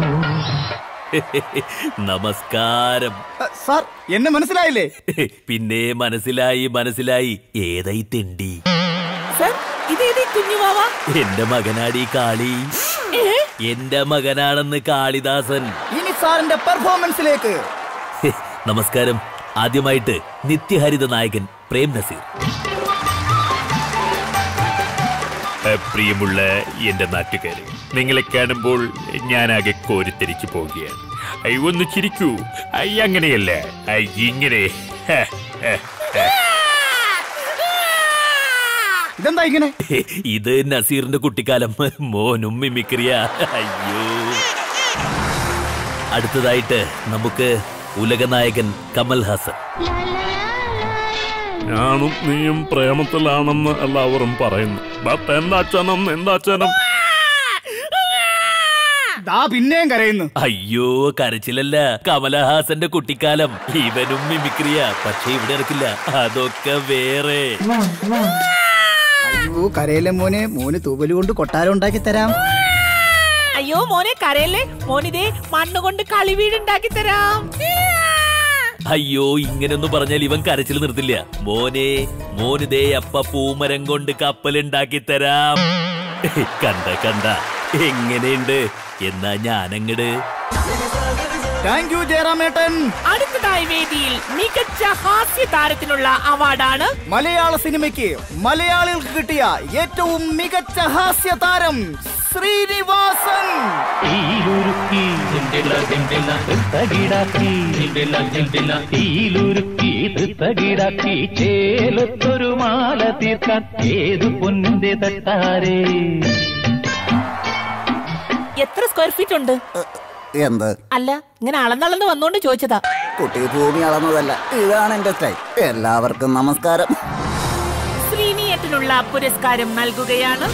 നമസ്കാരം സാർ എന്നെ മനസ്സിലായില്ലേ പിന്നെ മനസ്സിലായി മനസ്സിലായി ഏതായി തെണ്ടി സർ ഇതേതീ കുഞ്ഞുവാവ എന്റെ മകനാടി കാളി എന്റെ മകനാണെന്ന് കാളിദാസൻ ഇനി സാറിന്റെ പെർഫോമൻസിലേക്ക് നമസ്കാരം ആദ്യമായിട്ട് നിത്യഹരിത നായകൻ പ്രേം നസീർ പ്രിയമുള്ള എന്റെ നാട്ടുകാരെ നിങ്ങളെ കാണുമ്പോൾ ഞാനാകെ കോരിത്തരിച്ചു പോവുകയാണ് ഐ, ഒന്ന് ചിരിക്കൂ ഐ, അങ്ങനെയല്ല ഐ, ഇങ്ങനെ ഹ, ഹ, ഹ. ഇതെന്താ ഇങ്ങനെ ഇത് നസീറിന്റെ കുട്ടിക്കാലം മോനും മിമിക്രിയ അയ്യോ അടുത്തതായിട്ട് നമുക്ക് ഉലകനായകൻ കമൽ ഹാസൻ ഞാനും നീയും പ്രേമത്തിലാണെന്ന് എല്ലാവരും പറയുന്നു ബട്ട് എന്താച്ചനം എന്താച്ചനം ദാ പിന്നെയും കരയുന്നു അയ്യോ കരച്ചിലല്ല കമലഹാസന്റെ കുട്ടിക്കാലം ഇവനും മിമിക്രിയ പക്ഷെ ഇവിടെ ഇറക്കില്ല അതൊക്കെ വേറെ അയ്യോ കരയിലെ മോനെ മോന് തൂവല് കൊണ്ട് കൊട്ടാരം ഉണ്ടാക്കി തരാം അയ്യോ മോനെ കരയല്ലേ മോനിതേ മണ്ണുകൊണ്ട് കളിവീടുണ്ടാക്കി തരാം അയ്യോ ഇങ്ങനൊന്നും പറഞ്ഞാൽ ഇവൻ കരച്ചിൽ നിർത്തില്ല മോനെ മോനിതേ അപ്പ പൂമരം കൊണ്ട് കപ്പലുണ്ടാക്കി തരാം കണ്ട കണ്ട എങ്ങനെയുണ്ട് എന്നാ ഞാനങ്ങട് താങ്ക് യു ജയറാമേട്ടൻ അടുത്തതായി വേദിയിൽ മികച്ച ഹാസ്യ താരത്തിനുള്ള അവാർഡാണ് മലയാള സിനിമയ്ക്ക് മലയാളികൾക്ക് കിട്ടിയ ഏറ്റവും മികച്ച ഹാസ്യ താരം ശ്രീനിവാസൻ തീയിലുരുക്കി ജിണ്ടില ജിണ്ടില തകിടാക്കി ജിണ്ടില ജിണ്ടില തീയിലുരുക്കി തകിടാക്കി ചേലത്തൊരു മാല തീർക്കാൻ ഏതു പൊന്നിന്റെ തട്ടാരേ എത്ര സ്ക്വയർ ഫീറ്റ് ഉണ്ട് എന്ത് അല്ല ഇങ്ങനെ അളന്നളന്ന് വന്നോണ്ട് ചോദിച്ചതാ കുട്ടി ഭൂമി അളന്നതല്ല ഇതാണ് എന്റെ സ്റ്റൈൽ എല്ലാവർക്കും നമസ്കാരം ശ്രീനിയേട്ടനുള്ള പുരസ്കാരം നൽകുകയാണ്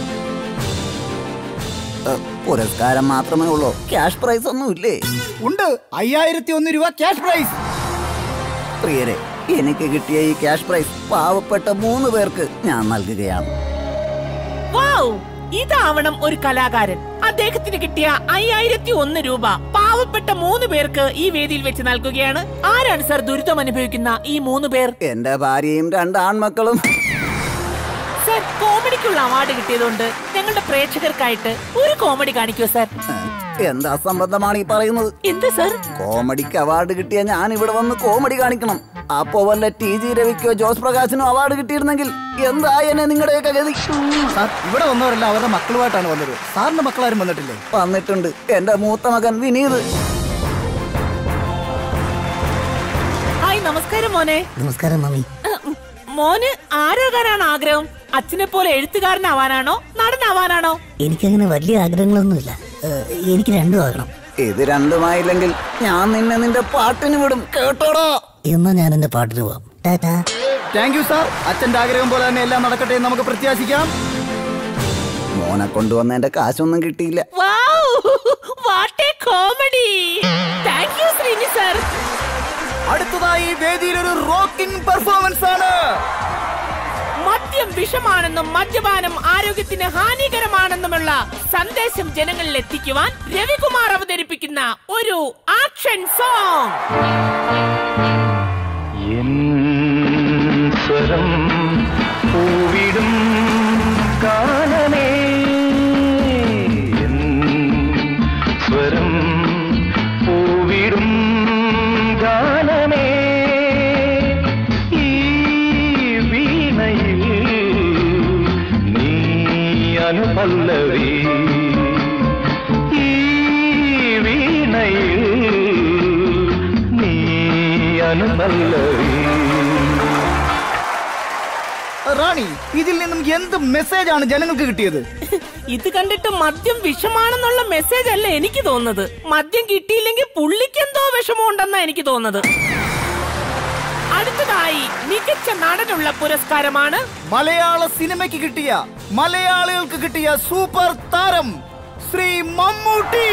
ഏ, പുരസ്കാരം മാത്രമേ ഉള്ളൂ ക്യാഷ് പ്രൈസ് ഒന്നും ഇല്ലേ ഉണ്ട് അയ്യായിരത്തി ഒന്ന് രൂപ ക്യാഷ് പ്രൈസ് പ്രിയരെ എനിക്ക് കിട്ടിയ ഈ ക്യാഷ് പ്രൈസ് പാവപ്പെട്ട മൂന്ന് പേർക്ക് ഞാൻ നൽകുകയാണ് വൗ ഇതാവണം ഒരു കലാകാരൻ അദ്ദേഹത്തിന് കിട്ടിയ അയ്യായിരത്തി ഒന്ന് രൂപ പാവപ്പെട്ട മൂന്ന് പേർക്ക് ഈ വേദിയിൽ വെച്ച് നൽകുകയാണ് ആരാണ് സർ ദുരിതം അനുഭവിക്കുന്ന ഈ മൂന്ന് പേർ എന്റെ ഭാര്യയും രണ്ട് ആൺമക്കളും സർ കോമഡിക്കുള്ള അവാർഡ് കിട്ടിയതുകൊണ്ട് ഞങ്ങളുടെ പ്രേക്ഷകർക്കായിട്ട് ഒരു കോമഡി കാണിക്കൂ സർ എന്താ സംബന്ധമാണ് ഈ പറയുന്നത് എന്ത് സർ കോമഡിക്ക് അവാർഡ് കിട്ടിയ ഞാൻ ഇവിടെ വന്ന് കോമഡി കാണിക്കണം അപ്പോ വല്ല ടി ജി രവിക്കോ ജോസ് പ്രകാശിനോ അവാർഡ് കിട്ടിയിരുന്നെങ്കിൽ എന്തായനെ നിങ്ങളുടെയൊക്കെ ഗതി സാർ ഇവിടെ വന്നവരെല്ലാം അവരുടെ മക്കളുമായിട്ടാണ് വന്നത് സാറിന്റെ മക്കളാരും വന്നിട്ടില്ലേ വന്നിട്ടുണ്ട് എന്റെ മൂത്ത മകൻ വിനീത് ഹായ് നമസ്കാരം മോനെ നമസ്കാരം മമ്മി മോന് ആരാകാനാണ് ആഗ്രഹം അച്ഛനെ പോലെ എഴുത്തുകാരനാവാനാണോ നടനാവാനാണോ എനിക്കങ്ങനെ വലിയ ആഗ്രഹങ്ങളൊന്നുമില്ല ഏഹ്, എനിക്ക് രണ്ടും ആകണം ഇത് രണ്ടുമായില്ലെങ്കിൽ ഞാൻ നിന്നെ നിന്റെ പാട്ടിന് വിടും കേട്ടോടോ എന്നാ ഞാൻ എന്റെ പാട്ടിന് പോവാം ടാറ്റാ താങ്ക് യു സാർ അച്ഛന്റെ ആഗ്രഹം പോലെ തന്നെ എല്ലാം നടക്കട്ടെ എന്ന് നമുക്ക് പ്രത്യാശിക്കാം മോനെ കൊണ്ടുവന്ന എന്റെ കാശൊന്നും കിട്ടിയില്ല what a comedy thank you Sreeni sir അടുത്തതായി വേദിയിൽ ഒരു റോക്കിംഗ് പെർഫോമൻസ് ആണ് മദ്യം വിഷമാണെന്നും മദ്യപാനം ആരോഗ്യത്തിന് ഹാനികരമാണെന്നുമുള്ള സന്ദേശം ജനങ്ങളിൽ എത്തിക്കുവാൻ രവികുമാർ അവതരിപ്പിക്കുന്ന ഒരു ആക്ഷൻ സോങ് എൻ സ്വരം പൂവിടും കാലമേ എൻ സ്വരം പൂവിടും ഗാനമേ ഈ വീണയിൽ നീ അനുപല്ലവി ഈ വീണയിൽ നീ അനുപല്ലവി റാണി ഇതിൽ നിന്നും എന്ത് മെസ്സേജ് ആണ് ജനങ്ങൾക്ക് കിട്ടിയത് ഇത് കണ്ടിട്ട് മദ്യം വിഷമാണെന്നുള്ള മെസ്സേജ് അല്ല എനിക്ക് തോന്നുന്നത് മദ്യം കിട്ടിയില്ലെങ്കിൽ പുള്ളിക്ക് എന്തോ വിഷമമുണ്ടെന്നാ എനിക്ക് തോന്നുന്നത് അടുത്തതായി മികച്ച നടനുള്ള പുരസ്കാരമാണ് മലയാള സിനിമയ്ക്ക് കിട്ടിയ മലയാളികൾക്ക് കിട്ടിയ സൂപ്പർ താരം ശ്രീ മമ്മൂട്ടി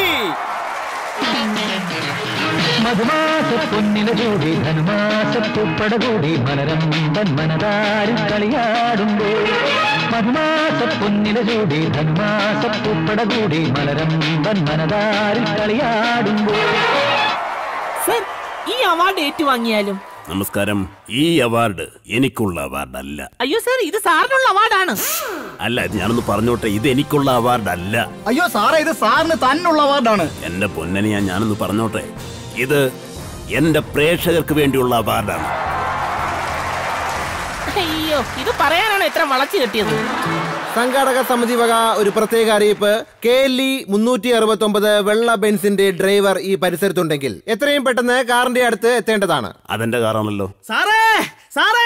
മധുമാസ പൊന്നിന കൂടി ധനുമാസ പൂപ്പട കൂടി മലരമ്പൻ മനതാരിൽ കളിയാടുമ്പോൾ മധുമാസ പൊന്നിന കൂടി ധനുമാസ പൂപ്പട കൂടി മലരമ്പൻ മനതാരിൽ കളിയാടുമ്പോൾ സർ ഈ അവാർഡ് ഏറ്റുവാങ്ങിയാലും നമസ്കാരം ഈ അവാർഡ് എനിക്കുള്ള അവാർഡല്ല അയ്യോ സർ ഇത് സാറിനുള്ള അവാർഡാണ് അല്ല ഇത് ഞാനൊന്ന് പറഞ്ഞോട്ടെ ഇത് എനിക്കുള്ള അവാർഡല്ല അയ്യോ സാറേ ഇത് സാറിന് തന്നുള്ള അവാർഡാണ് എന്റെ പൊന്നനെ ഞാൻ ഞാനൊന്ന് പറഞ്ഞോട്ടെ ഇത് എന്റെ പ്രേക്ഷകർക്ക് വേണ്ടിയുള്ള അവാർഡാണ് അയ്യോ ഇത് പറയാനാണ് ഇത്ര വളച്ചു കെട്ടിയത് സംഘാടക സമിതി വക ഒരു പ്രത്യേക അറിയിപ്പ് കെ എൽ ഇ മുന്നൂറ്റി അറുപത്തി ഒമ്പത് വെള്ള ബെൻസിന്റെ ഡ്രൈവർ ഈ പരിസരത്തുണ്ടെങ്കിൽ എത്രയും പെട്ടെന്ന് കാറിന്റെ അടുത്ത് എത്തേണ്ടതാണ് അതെന്റെ കാറാണല്ലോ സാറേ സാറേ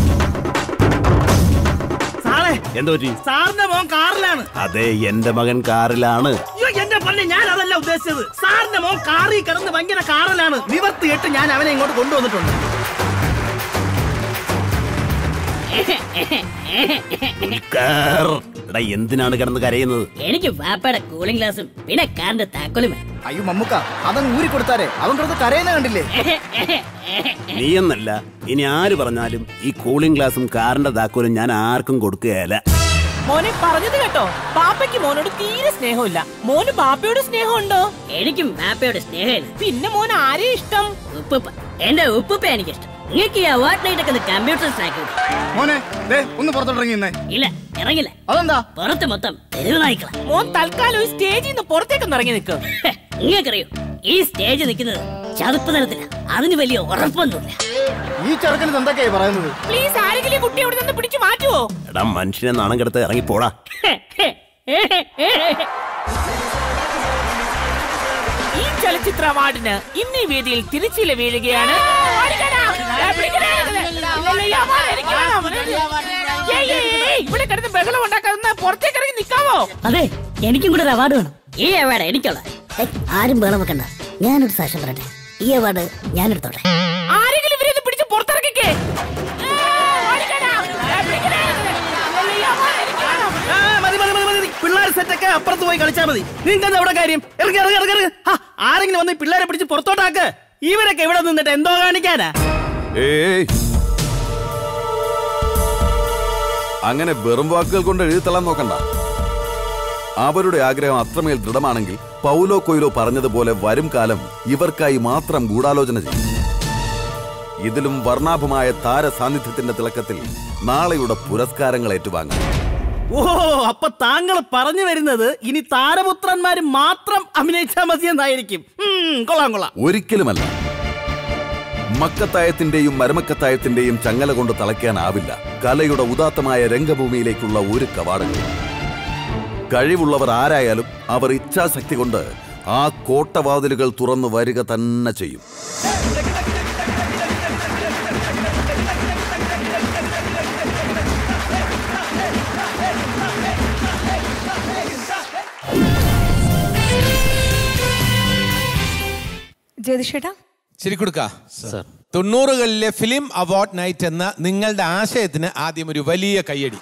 സാറേ എന്തോ പറ്റി സാറിന്റെ മോൻ കാറിലാണ് അതെ എന്റെ മകൻ കാറിലാണ് അയ്യോ എന്റെ പള്ളി ഞാൻ അതല്ല ഉദ്ദേശിച്ചത് സാറിന്റെ മോൻ കാറിൽ കിടന്ന് ഭയങ്കര കാറിലാണ് നിവർത്തിയിട്ട് ഞാൻ അവനെ ഇങ്ങോട്ട് കൊണ്ടുവന്നിട്ടുണ്ട് കാർ. എടാ എന്തിനാണ് കിടന്ന് കരയുന്നത് എനിക്ക് വാപ്പയുടെ കൂളിംഗ് ഗ്ലാസും പിന്നെ കാറിന്റെ താക്കോലും വേണം. അയ്യോ മമ്മുക്ക അതങ്ങ് ഊരി കൊടുത്താരെ അവൻ കിടന്ന് കരയുന്ന കണ്ടില്ലേ നീയെന്നല്ല ഇനി ആര് പറഞ്ഞാലും ഈ കൂളിംഗ് ഗ്ലാസും കാറിന്റെ താക്കോലും ഞാൻ ആർക്കും കൊടുക്കുകയല്ല മോനെ പറഞ്ഞത് കേട്ടോ പാപ്പയ്ക്ക് മോനോട് തീരെ സ്നേഹമില്ല മോന് പാപ്പയോട് സ്നേഹമുണ്ടോ എനിക്കും വാപ്പയുടെ സ്നേഹമാണ് പിന്നെ മോൻ ആരെ ഇഷ്ടം ഉപ്പുപ്പ എന്റെ ഉപ്പുപ്പ എനിക്കിഷ്ടം നിങ്ങൾക്ക് ഈ അവാർഡ് നൈറ്റ് ഒക്കെ കമ്പ്യൂട്ടർ സ്റ്റാക്ക് മോനെ ദേ ഒന്ന് പുറത്തോട്ടിറങ്ങി നിന്നേ ഇല്ല ഇറങ്ങില്ല അതെന്താ പുറത്ത് മൊത്തം തെരുവ് നായ്ക്കളാ മോൻ തൽക്കാലം ഒരു സ്റ്റേജിൽ നിന്ന് പുറത്തേക്കൊന്ന് ഇറങ്ങി നിൽക്കും നിങ്ങൾക്കറിയോ ഈ സ്റ്റേജ് നിൽക്കുന്നത് ചതുപ്പ് നിലത്തില അതിന് വലിയ ഉറപ്പൊന്നുമില്ല ഈ ചെറുക്കന് എന്തൊക്കെയായി പറയുന്നത് പ്ലീസ് ആരെങ്കിലും ഈ കുട്ടി അവിടെ നിന്ന് പിടിച്ചു മാറ്റുവോ എടാ മനുഷ്യനെ നാണം കെടുത്ത് ഇറങ്ങി പോടാ ഈ ചലച്ചിത്ര അവാർഡിന് ഇന്ന് ഈ വേദിയിൽ തിരുച്ചില വീഴുകയാണ് അടിക്കടാ. ഏ, പിടിക്കടാ. ഇല്ലല്ല, ഈ award എനിക്ക് വേണം. ഏയ്, ഏയ്, ഏയ്, ഇവിടെ കിടന്ന് ബഹളം ഉണ്ടാക്കാതെ പുറത്തേക്ക് ഇറങ്ങി നിൽക്കാവോ അതെ എനിക്കും കൂടെ ഒരു അവാർഡ് വേണം ഈ അവാർഡ് എനിക്കുള്ള ഏയ്, ആരും വേളം വെക്കണ്ട ഞാനൊരു സാക്ഷ്യം പറയട്ടെ ഈ അവാർഡ് ഞാനെടുത്തോട്ടെ ആരെങ്കിലും ഇവരെ ഒന്ന് പിടിച്ച് പുറത്തിറക്കിക്കേ ഏ, അടിക്കടാ. ഏ, പിടിക്കടാ. ഇല്ലല്ല, ഈ award എനിക്ക് വേണം. ആ, മതി മതി മതി മതി പിള്ളേർ സെറ്റൊക്കെ അപ്പുറത്ത് പോയി കളിച്ചാൽ മതി നിങ്ങൾക്ക് എവിടെ കാര്യം ഇറങ്ങി ഇറങ്ങി ഇറങ്ങി ഇറങ്ങി ഹാ, ആരെങ്കിലും വന്ന് ഈ പിള്ളേരെ പിടിച്ച് പുറത്തോട്ടാക്ക് ഇവരൊക്കെ ഇവിടെ നിന്നിട്ട് എന്തോ കാണിക്കാനാ ഏയ് അങ്ങനെ വെറും വാക്കുകൾ കൊണ്ട് എഴുതിത്തള്ളാൻ നോക്കണ്ട അവരുടെ ആഗ്രഹം അത്രമേൽ ദൃഢമാണെങ്കിൽ പൗലോ കൊയിലോ പറഞ്ഞതുപോലെ വരും കാലം ഇവർക്കായി മാത്രം ഗൂഢാലോചന ചെയ്യും ഇതിലും വർണ്ണാഭമായ താര സാന്നിധ്യത്തിന്റെ തിളക്കത്തിൽ നാളെയുടെ പുരസ്കാരങ്ങൾ ഏറ്റുവാങ്ങാം ഓ അപ്പൊ താങ്കൾ പറഞ്ഞു വരുന്നത് ഇനി താരപുത്രന്മാര് മാത്രം അഭിനയിച്ചാൽ മതി എന്നായിരിക്കും ഉം, കൊള്ളാം കൊള്ളാം ഒരിക്കലുമല്ല മക്കത്തായത്തിന്റെയും മരമക്കത്തായത്തിന്റെയും ചങ്ങല കൊണ്ട് തളയ്ക്കാനാവില്ല കലയുടെ ഉദാത്തമായ രംഗഭൂമിയിലേക്കുള്ള ഒരു കവാടങ്ങൾ കഴിവുള്ളവർ ആരായാലും അവർ ഇച്ഛാശക്തി കൊണ്ട് ആ കോട്ടവാതിലുകൾ തുറന്നു വരിക തന്നെ ചെയ്യും ജ്യോതിഷേട്ടാ ശരി കൊടുക്ക തൊണ്ണൂറുകളിലെ ഫിലിം അവാർഡ് നൈറ്റ് എന്ന നിങ്ങളുടെ ആശയത്തിന് ആദ്യം ഒരു വലിയ കയ്യടി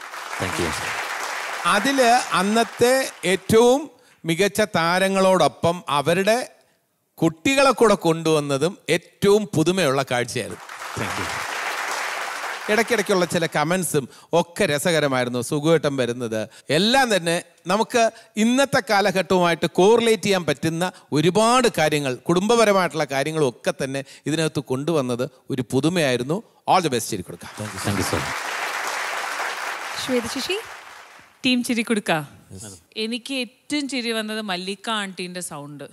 അതില് അന്നത്തെ ഏറ്റവും മികച്ച താരങ്ങളോടൊപ്പം അവരുടെ കുട്ടികളെ കൂടെ കൊണ്ടുവന്നതും ഏറ്റവും പുതുമയുള്ള കാഴ്ചയായിരുന്നു ഇടയ്ക്കിടയ്ക്കുള്ള ചില കമൻസും ഒക്കെ രസകരമായിരുന്നു സുഖമായിട്ടും വരുന്നത് എല്ലാം തന്നെ നമുക്ക് ഇന്നത്തെ കാലഘട്ടവുമായിട്ട് കോറിലേറ്റ് ചെയ്യാൻ പറ്റുന്ന ഒരുപാട് കാര്യങ്ങൾ കുടുംബപരമായിട്ടുള്ള കാര്യങ്ങളും ഒക്കെ തന്നെ ഇതിനകത്ത് കൊണ്ടുവന്നത് ഒരു പുതുമയായിരുന്നു ഓൾ ദി ബെസ്റ്റ് ശരി കൊടുക്കാം thank you sir Shwetha Sasi team ചിരി കൊടുക്ക എനിക്ക് ഏറ്റവും ചിരി വന്നത് മല്ലിക ആൻറ്റീൻ്റെ സൗണ്ട്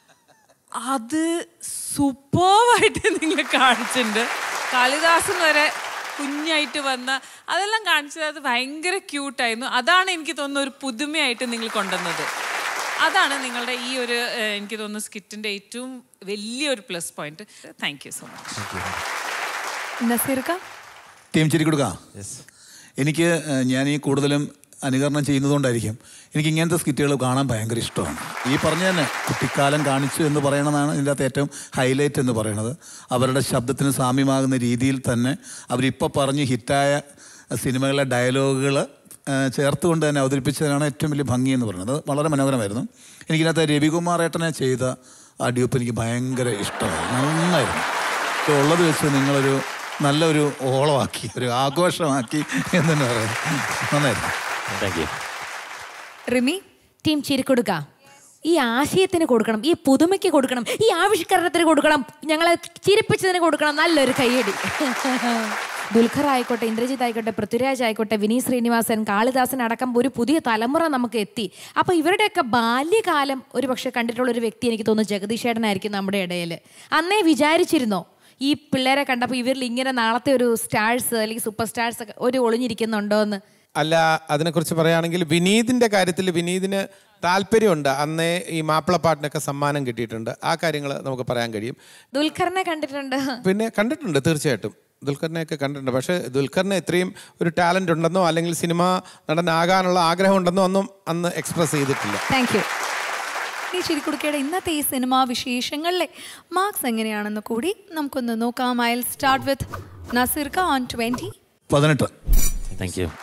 അത് സൂപ്പർവായിട്ട് നിങ്ങൾ കാണിച്ചിട്ടുണ്ട് കാളിദാസൻ വരെ കുഞ്ഞായിട്ട് വന്ന അതെല്ലാം കാണിച്ചത് അത് ഭയങ്കര ക്യൂട്ടായിരുന്നു അതാണ് എനിക്ക് തോന്നുന്ന ഒരു പുതുമയായിട്ട് നിങ്ങൾ കൊണ്ടുവന്നത് അതാണ് നിങ്ങളുടെ ഈ ഒരു ഏഹ്, എനിക്ക് തോന്നുന്നു സ്കിറ്റിൻ്റെ ഏറ്റവും വലിയൊരു plus point thank you so much നസീർക്ക ടീം ചിരി കൊടുക്കാം എനിക്ക് ഏഹ്, ഞാൻ ഈ കൂടുതലും അനുകരണം ചെയ്യുന്നതുകൊണ്ടായിരിക്കും എനിക്ക് ഇങ്ങനത്തെ സ്കിറ്റുകൾ കാണാൻ ഭയങ്കര ഇഷ്ടമാണ് ഈ പറഞ്ഞ തന്നെ കുട്ടിക്കാലം കാണിച്ചു എന്ന് പറയണതാണ് ഇതിൻ്റെ അകത്ത് ഏറ്റവും ഹൈലൈറ്റ് എന്ന് പറയുന്നത് അവരുടെ ശബ്ദത്തിന് സാമ്യമാകുന്ന രീതിയിൽ തന്നെ അവരിപ്പോൾ പറഞ്ഞ് ഹിറ്റായ സിനിമകളിലെ ഡയലോഗുകൾ ചേർത്തുകൊണ്ട് തന്നെ അവതരിപ്പിച്ചതിനാണ് ഏറ്റവും വലിയ ഭംഗി എന്ന് പറയുന്നത് അത് വളരെ മനോഹരമായിരുന്നു എനിക്കിതിനകത്ത് രവികുമാർ ഏട്ടനെ ചെയ്ത ആ ഡ്യൂപ്പ് എനിക്ക് ഭയങ്കര ഇഷ്ടമായി നന്നായിരുന്നു ഇപ്പോൾ ഉള്ളത് വെച്ച് നിങ്ങളൊരു നല്ലൊരു ഓളമാക്കി ഒരു ആഘോഷമാക്കി എന്ന് തന്നെ പറയാം നന്നായിരുന്നു താങ്ക് യു റിമി ടീം ചിരിക്കൊടുക്ക ഈ ആശയത്തിന് കൊടുക്കണം ഈ പുതുമയ്ക്ക് കൊടുക്കണം ഈ ആവിഷ്കരണത്തിന് കൊടുക്കണം ഞങ്ങളെ ചിരിപ്പിച്ചതിന് കൊടുക്കണം നല്ലൊരു കയ്യടി ദുൽഖർ ആയിക്കോട്ടെ ഇന്ദ്രജിത്ത് ആയിക്കോട്ടെ പൃഥ്വിരാജ് ആയിക്കോട്ടെ വിനീത് ശ്രീനിവാസൻ കാളിദാസൻ അടക്കം ഒരു പുതിയ തലമുറ നമുക്ക് എത്തി അപ്പോൾ ഇവരുടെയൊക്കെ ബാല്യകാലം ഒരു പക്ഷെ കണ്ടിട്ടുള്ള ഒരു വ്യക്തി എനിക്ക് തോന്നുന്നു ജഗദീഷേട്ടനായിരിക്കും നമ്മുടെ ഇടയിൽ അന്നേ വിചാരിച്ചിരുന്നോ ഈ പിള്ളേരെ കണ്ടപ്പോൾ ഇവരിൽ ഇങ്ങനെ നാളത്തെ ഒരു സ്റ്റാഴ്സ് അല്ലെങ്കിൽ സൂപ്പർ സ്റ്റാഴ്സ് ഒക്കെ ഒരു ഒളിഞ്ഞിരിക്കുന്നുണ്ടോ എന്ന് അല്ല അതിനെക്കുറിച്ച് പറയുകയാണെങ്കിൽ വിനീതിന്റെ കാര്യത്തിൽ വിനീതിന് താല്പര്യമുണ്ട് അന്നേ ഈ മാപ്പിളപ്പാട്ടിനൊക്കെ സമ്മാനം കിട്ടിയിട്ടുണ്ട് ആ കാര്യങ്ങൾ നമുക്ക് പറയാൻ കഴിയും ദുൽഖറിനെ കണ്ടിട്ടുണ്ട് പിന്നെ കണ്ടിട്ടുണ്ട് തീർച്ചയായിട്ടും ദുൽഖറിനെയൊക്കെ കണ്ടിട്ടുണ്ട് പക്ഷേ ദുൽഖറിന് ഇത്രയും ഒരു ടാലൻ്റ് ഉണ്ടെന്നോ അല്ലെങ്കിൽ സിനിമ നടനാകാനുള്ള ആഗ്രഹം ഉണ്ടെന്നോ ഒന്നും അന്ന് എക്സ്പ്രസ് ചെയ്തിട്ടില്ല താങ്ക് യു ഈ ചിരിക്കുടുക്കയുടെ ഇന്നത്തെ ഈ സിനിമാ വിശേഷങ്ങളിലെ മാർക്സ് എങ്ങനെയാണെന്ന് കൂടി നമുക്കൊന്ന് നോക്കാം ഐ സ്റ്റാർട്ട് വിത്ത് നസീർക്ക ഓൺ ട്വന്റി പതിനെട്ട് താങ്ക് യു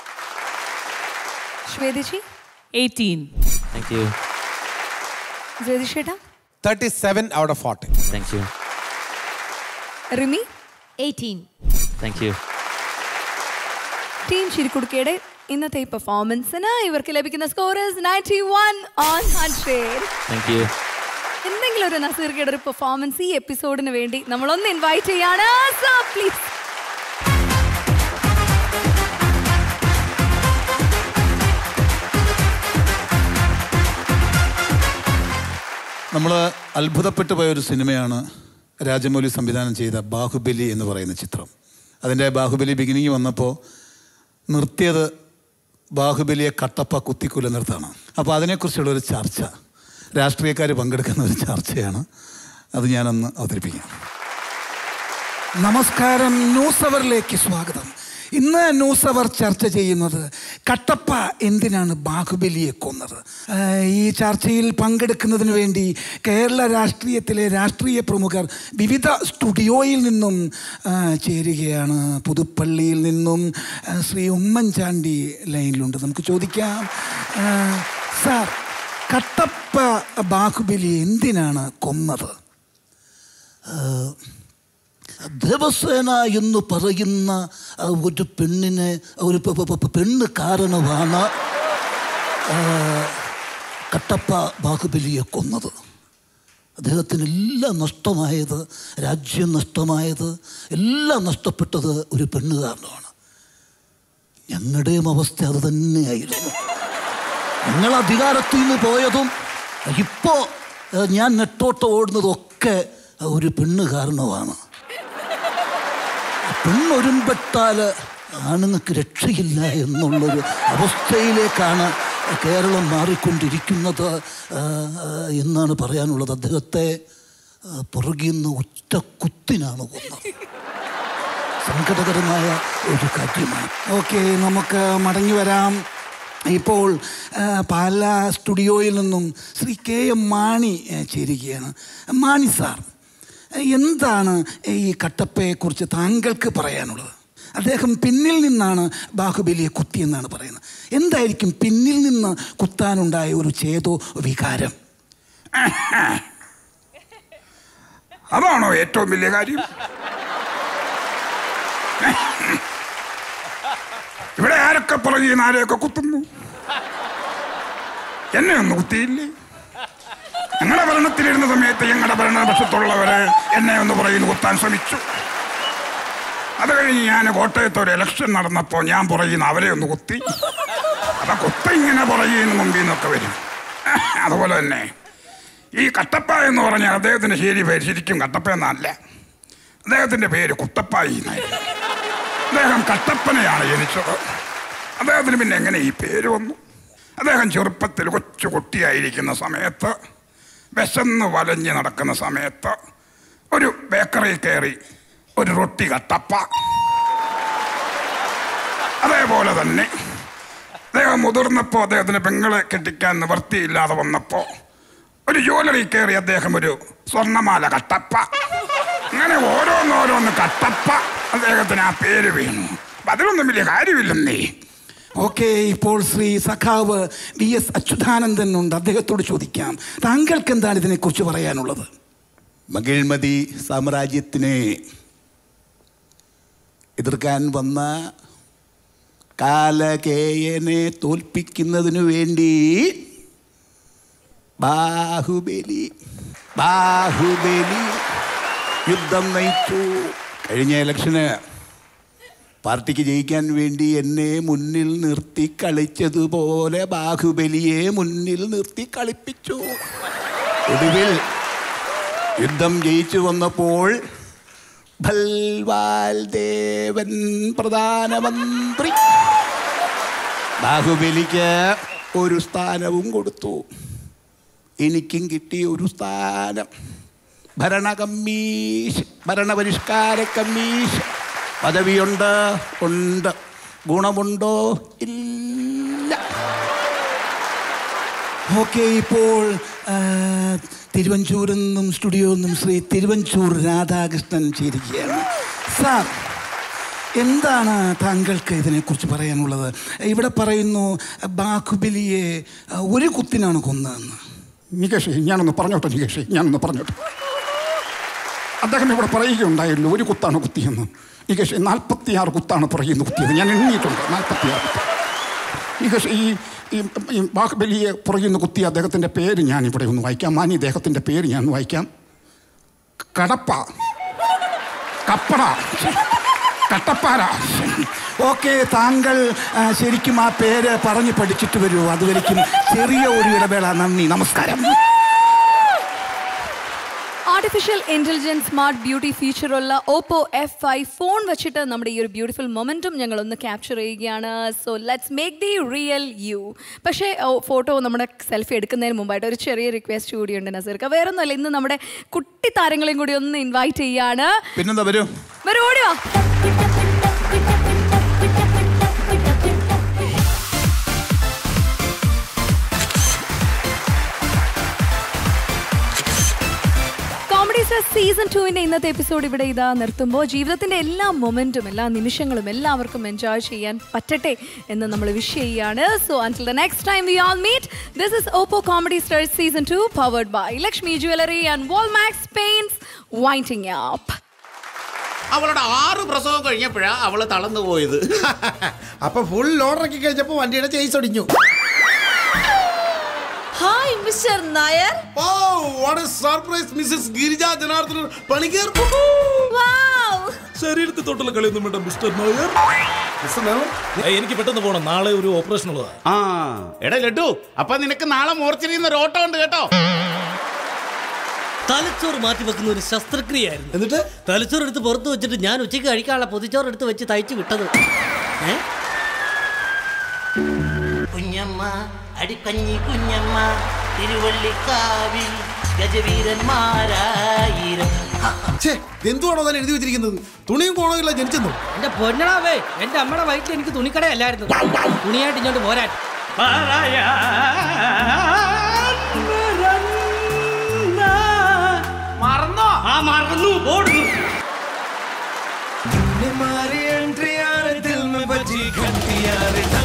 ശ്വേതിജി എയ്റ്റീൻ താങ്ക് യു ജ്യോതിഷേട്ടാ thirty seven out of forty thank you Rimi eighteen thank you team ചിരിക്കുടുക്കയുടെ ഇന്നത്തെ ഈ പെർഫോമൻസിന് ഇവർക്ക് ലഭിക്കുന്ന scorers ninety one on hundred thank you എന്തെങ്കിലും ഒരു നസീർക്കയുടെ ഒരു പെർഫോമൻസ് ഈ എപ്പിസോഡിന് വേണ്ടി നമ്മളൊന്ന് ഇൻവൈറ്റ് ചെയ്യാണ് പ്ലീസ് നമ്മൾ അത്ഭുതപ്പെട്ടു പോയ ഒരു സിനിമയാണ് രാജമൗലി സംവിധാനം ചെയ്ത ബാഹുബലി എന്ന് പറയുന്ന ചിത്രം അതിൻ്റെ ബാഹുബലി ബിഗിനിങ് വന്നപ്പോൾ നിർത്തിയത് ബാഹുബലിയെ കട്ടപ്പ കുത്തിക്കുല നിർത്താണ് അപ്പോൾ അതിനെക്കുറിച്ചുള്ള ഒരു ചർച്ച രാഷ്ട്രീയക്കാർ പങ്കെടുക്കുന്ന ഒരു ചർച്ചയാണ് അത് ഞാനൊന്ന് അവതരിപ്പിക്കാം നമസ്കാരം ന്യൂസ് അവറിലേക്ക് സ്വാഗതം ഇന്ന് ന്യൂസ് അവർ ചർച്ച ചെയ്യുന്നത് കട്ടപ്പ എന്തിനാണ് ബാഹുബലിയെ കൊന്നത് ആ, ഈ ചർച്ചയിൽ പങ്കെടുക്കുന്നതിന് വേണ്ടി കേരള രാഷ്ട്രീയത്തിലെ രാഷ്ട്രീയ പ്രമുഖർ വിവിധ സ്റ്റുഡിയോയിൽ നിന്നും ആ, ചേരുകയാണ് പുതുപ്പള്ളിയിൽ നിന്നും ആ, ശ്രീ ഉമ്മൻചാണ്ടി ലൈനിലുണ്ട് നമുക്ക് ചോദിക്കാം ആ, സാർ കട്ടപ്പ ബാഹുബലി എന്തിനാണ് കൊന്നത് ദേവസേന എന്ന് പറയുന്ന ആ, ഒരു പെണ്ണിനെ ഒരു പെ- പെ- പെ- പെണ്ണ് കാരണമാണ് ആ, കട്ടപ്പ ബാഹുബലിയെ കൊന്നത് അദ്ദേഹത്തിന് എല്ലാം നഷ്ടമായത് രാജ്യം നഷ്ടമായത് എല്ലാം നഷ്ടപ്പെട്ടത് ഒരു പെണ്ണ് കാരണമാണ് ഞങ്ങളുടെയും അവസ്ഥ അത് തന്നെയായിരുന്നു ഞങ്ങൾ അധികാരത്തിൽ നിന്ന് പോയതും ഇപ്പോൾ ഞാൻ നെട്ടോട്ട് ഓടുന്നതൊക്കെ ഒരു പെണ്ണ് കാരണമാണ് പെണ്ണൊരുമ്പെട്ടാൽ ആണുങ്ങൾക്ക് രക്ഷയില്ല എന്നുള്ളൊരു അവസ്ഥയിലേക്കാണ് കേരളം മാറിക്കൊണ്ടിരിക്കുന്നത് ആ, ആ, എന്നാണ് പറയാനുള്ളത് അദ്ദേഹത്തെ ആ, പുറകിൽ നിന്ന് ഒറ്റ കുത്തിനാണ് കൊന്നത് സങ്കടകരമായ ഒരു കാര്യമാണ് ഓക്കെ നമുക്ക് മടങ്ങി വരാം ഇപ്പോൾ ആ, പാലാ സ്റ്റുഡിയോയിൽ നിന്നും ശ്രീ കെ എം മാണി ആ, ചേരുകയാണ് മാണി സാർ എന്താണ് ഈ കട്ടപ്പയെക്കുറിച്ച് താങ്കൾക്ക് പറയാനുള്ളത് അദ്ദേഹം പിന്നിൽ നിന്നാണ് ബാഹുബലിയെ കുത്തിയെന്നാണ് പറയുന്നത് എന്തായിരിക്കും പിന്നിൽ നിന്ന് കുത്താനുണ്ടായ ഒരു ചേതോ വികാരം അതാണോ ഏറ്റവും വലിയ കാര്യം ഇവിടെ ആരൊക്കെ പുറകെ ആരെയൊക്കെ കുത്തുന്നു എന്നെ ഒന്ന് കുത്തിയില്ലേ ഞങ്ങളുടെ ഭരണത്തിലിരുന്ന സമയത്ത് ഞങ്ങളുടെ ഭരണപക്ഷത്തുള്ളവര് എന്നെ ഒന്ന് പുറകിൽ കുത്താൻ ശ്രമിച്ചു അത് കഴിഞ്ഞ് ഞാൻ കോട്ടയത്ത് ഒരു ഇലക്ഷൻ നടന്നപ്പോൾ ഞാൻ പുറകിൽ നിന്ന് അവരെ ഒന്ന് കുത്തി അപ്പൊ കുത്ത ഇങ്ങനെ പുറകിൽ നിന്ന് മുമ്പിൽ നിന്നൊക്കെ വരും അതുപോലെ തന്നെ ഈ കട്ടപ്പ എന്ന് പറഞ്ഞാൽ അദ്ദേഹത്തിന്റെ ശരി പേര് ശരിക്കും കട്ടപ്പ എന്നല്ല അദ്ദേഹത്തിന്റെ പേര് കുത്തപ്പായി എന്നായിരുന്നു അദ്ദേഹം കട്ടപ്പനയാണ് ജനിച്ചത് അദ്ദേഹത്തിന് പിന്നെ എങ്ങനെ ഈ പേര് വന്നു അദ്ദേഹം ചെറുപ്പത്തിൽ കൊച്ചു കുട്ടിയായിരിക്കുന്ന സമയത്ത് വിശന്ന് വലഞ്ഞ് നടക്കുന്ന സമയത്ത് ഒരു ബേക്കറി കയറി ഒരു റൊട്ടി കട്ടപ്പ അതേപോലെ തന്നെ അദ്ദേഹം മുതിർന്നപ്പോൾ അദ്ദേഹത്തിന് പെങ്ങളെ കെട്ടിക്കാൻ നിവൃത്തിയില്ലാതെ വന്നപ്പോൾ ഒരു ജ്വല്ലറി കയറി അദ്ദേഹം ഒരു സ്വർണ്ണമാല കട്ടപ്പ അങ്ങനെ ഓരോന്നോരോന്ന് കട്ടപ്പ അദ്ദേഹത്തിന് ആ പേര് വീണു അപ്പൊ അതിലൊന്നും വലിയ കാര്യമില്ലെന്നേ ഓക്കെ ഇപ്പോൾ ശ്രീ സഖാവ് വി എസ് അച്യുതാനന്ദൻ ഉണ്ട് അദ്ദേഹത്തോട് ചോദിക്കാം താങ്കൾക്ക് എന്താണ് ഇതിനെക്കുറിച്ച് പറയാനുള്ളത് മകിഴ്മതി സാമ്രാജ്യത്തിനെ എതിർക്കാൻ വന്ന കാലകേയനെ തോൽപ്പിക്കുന്നതിനു വേണ്ടി ബാഹുബലി ബാഹുബലി യുദ്ധം നയിച്ചു കഴിഞ്ഞ ഇലക്ഷന് പാർട്ടിക്ക് ജയിക്കാൻ വേണ്ടി എന്നെ മുന്നിൽ നിർത്തി കളിച്ചതുപോലെ ബാഹുബലിയെ മുന്നിൽ നിർത്തി കളിപ്പിച്ചു ഒടുവിൽ യുദ്ധം ജയിച്ചു വന്നപ്പോൾ ഭൽവാൽ ദേവൻ പ്രധാനമന്ത്രി ബാഹുബലിക്ക് ഒരു സ്ഥാനവും കൊടുത്തു എനിക്കും കിട്ടി ഒരു സ്ഥാനം ഭരണ കമ്മീഷൻ ഭരണപരിഷ്കാര കമ്മീഷൻ പദവിയുണ്ട് ഉണ്ട് ഗുണമുണ്ടോ ഇല്ല ഓക്കെ ഇപ്പോൾ ആ, തിരുവഞ്ചൂരിൽ നിന്നും സ്റ്റുഡിയോയിൽ നിന്നും ശ്രീ തിരുവഞ്ചൂർ രാധാകൃഷ്ണൻ ചേരുകയാണ് സാർ എന്താണ് താങ്കൾക്ക് ഇതിനെക്കുറിച്ച് പറയാനുള്ളത് ഇവിടെ പറയുന്നു ബാഹുബലിയെ ആ, ഒരു കുത്തിനാണ് കൊന്നതെന്ന് നികേഷ് ഞാനൊന്ന് പറഞ്ഞോട്ടെ നികേഷ് ഞാനൊന്ന് പറഞ്ഞോട്ടെ അദ്ദേഹം ഇവിടെ പറയുകയുണ്ടായല്ലോ ഒരു കുത്താണ് കുത്തിയെന്ന് നികേഷ് നാൽപ്പത്തിയാറ് കുത്താണ് പുറകിൽ നിന്ന് കുത്തിയത് ഞാൻ എണ്ണിയിട്ടുണ്ട് നാൽപ്പത്തിയാറ് കുത്ത് നികേഷ് ഈ ഈ ഈ ബാഹുബലിയെ പുറകിൽ നിന്ന് കുത്തിയ അദ്ദേഹത്തിൻ്റെ പേര് ഞാൻ ഇവിടെ ഒന്ന് വായിക്കാം മാനി അദ്ദേഹത്തിൻ്റെ പേര് ഞാൻ ഒന്ന് വായിക്കാം കടപ്പ കപ്പട കട്ടപ്പാറ ഓക്കെ താങ്കൾ ആ, ശരിക്കും ആ പേര് പറഞ്ഞു പഠിച്ചിട്ട് വരൂ അതുവരെയ്ക്കും ചെറിയ ഒരു ഇടവേള നന്ദി നമസ്കാരം ആർട്ടിഫിഷ്യൽ ഇന്റലിജൻസ് സ്മാർട്ട് ബ്യൂട്ടി ഫീച്ചറുള്ള ഓപ്പോ എഫ് ഫൈവ് ഫോൺ വെച്ചിട്ട് നമ്മുടെ ഈ ഒരു ബ്യൂട്ടിഫുൾ മൊമെന്റും ഞങ്ങൾ ഒന്ന് ക്യാപ്ചർ ചെയ്യുകയാണ് so let's make the real you പക്ഷേ ഫോട്ടോ നമ്മുടെ സെൽഫി എടുക്കുന്നതിന് മുമ്പായിട്ട് ഒരു ചെറിയ റിക്വസ്റ്റ് കൂടിയുണ്ട് നസീർക്ക വേറെ ഒന്നുമല്ല ഇന്ന് നമ്മുടെ കുട്ടി താരങ്ങളെയും കൂടി ഒന്ന് ഇൻവൈറ്റ് ചെയ്യാണ് പിന്നെന്താ വരൂ വരൂ ഓടി വാ കോമഡി സ്റ്റാർ സീസൺ ടുവിന്റെ ഇന്നത്തെ എപ്പിസോഡ് ഇവിടെ ഇതാ നിർത്തുമ്പോൾ ജീവിതത്തിന്റെ എല്ലാ മൊമെന്റും എല്ലാ നിമിഷങ്ങളും എല്ലാവർക്കും എൻജോയ് ചെയ്യാൻ പറ്റട്ടെ എന്ന് നമ്മൾ വിഷ് ചെയ്യാണ് so until the next time we all meet this is Oppo comedy star season two powered by Lakshmi jewellery and Walmax paints winding up അവളുടെ ആറ് പ്രസവം കഴിഞ്ഞപ്പോഴാ അവള് തളർന്നു പോയത് അപ്പൊ ഫുൾ ലോഡറൊക്കെ കഴിഞ്ഞപ്പോ വണ്ടിയുടെ ചേസ് ഒടിഞ്ഞു hi mister Nair oh what a surprise missus Girija Janardhanan Panicker ശരീരത്തിൽ തൊട്ടുള്ള കളിയൊന്നും വേണ്ട മിസ്റ്റർ നായർ ഏയ്, എനിക്ക് പെട്ടെന്ന് പോകണം നാളെ ഒരു ഓപ്പറേഷൻ ഉള്ളതാ ആ എടാ ലഡു അപ്പൊ നിനക്ക് നാളെ മോർച്ചറിയുന്ന ഒരു ഓട്ടം ഉണ്ട് കേട്ടോ തലച്ചോറ് മാറ്റി വെക്കുന്ന ഒരു ശസ്ത്രക്രിയയായിരുന്നു എന്നിട്ട് തലച്ചോറ് എടുത്ത് പുറത്ത് വെച്ചിട്ട് ഞാൻ ഉച്ചയ്ക്ക് കഴിക്കാനുള്ള പൊതിച്ചോറ് എടുത്ത് വെച്ച് തയ്ച്ചു വിട്ടത് ഏ കുഞ്ഞമ്മ അടിക്കഞ്ഞി കുഞ്ഞമ്മ തിരുവള്ളിക്കാവിൽ ഗജവീരന്മാരായിരം എന്തുവാണോ താൻ എഴുതി വെച്ചിരിക്കുന്നത് തുണിയും കോണമില്ല ജനിച്ചെന്നു എന്റെ പൊന്നടാവേ എന്റെ അമ്മയുടെ വയറ്റിൽ എനിക്ക് തുണിക്കടയല്ലായിരുന്നു തുണിയായിട്ട് ഇങ്ങോട്ട് പോരാൻ മറന്നോ ആ മറന്നു ഓടുന്നു मारी एंट्री यार दिल में बजी घंटी यार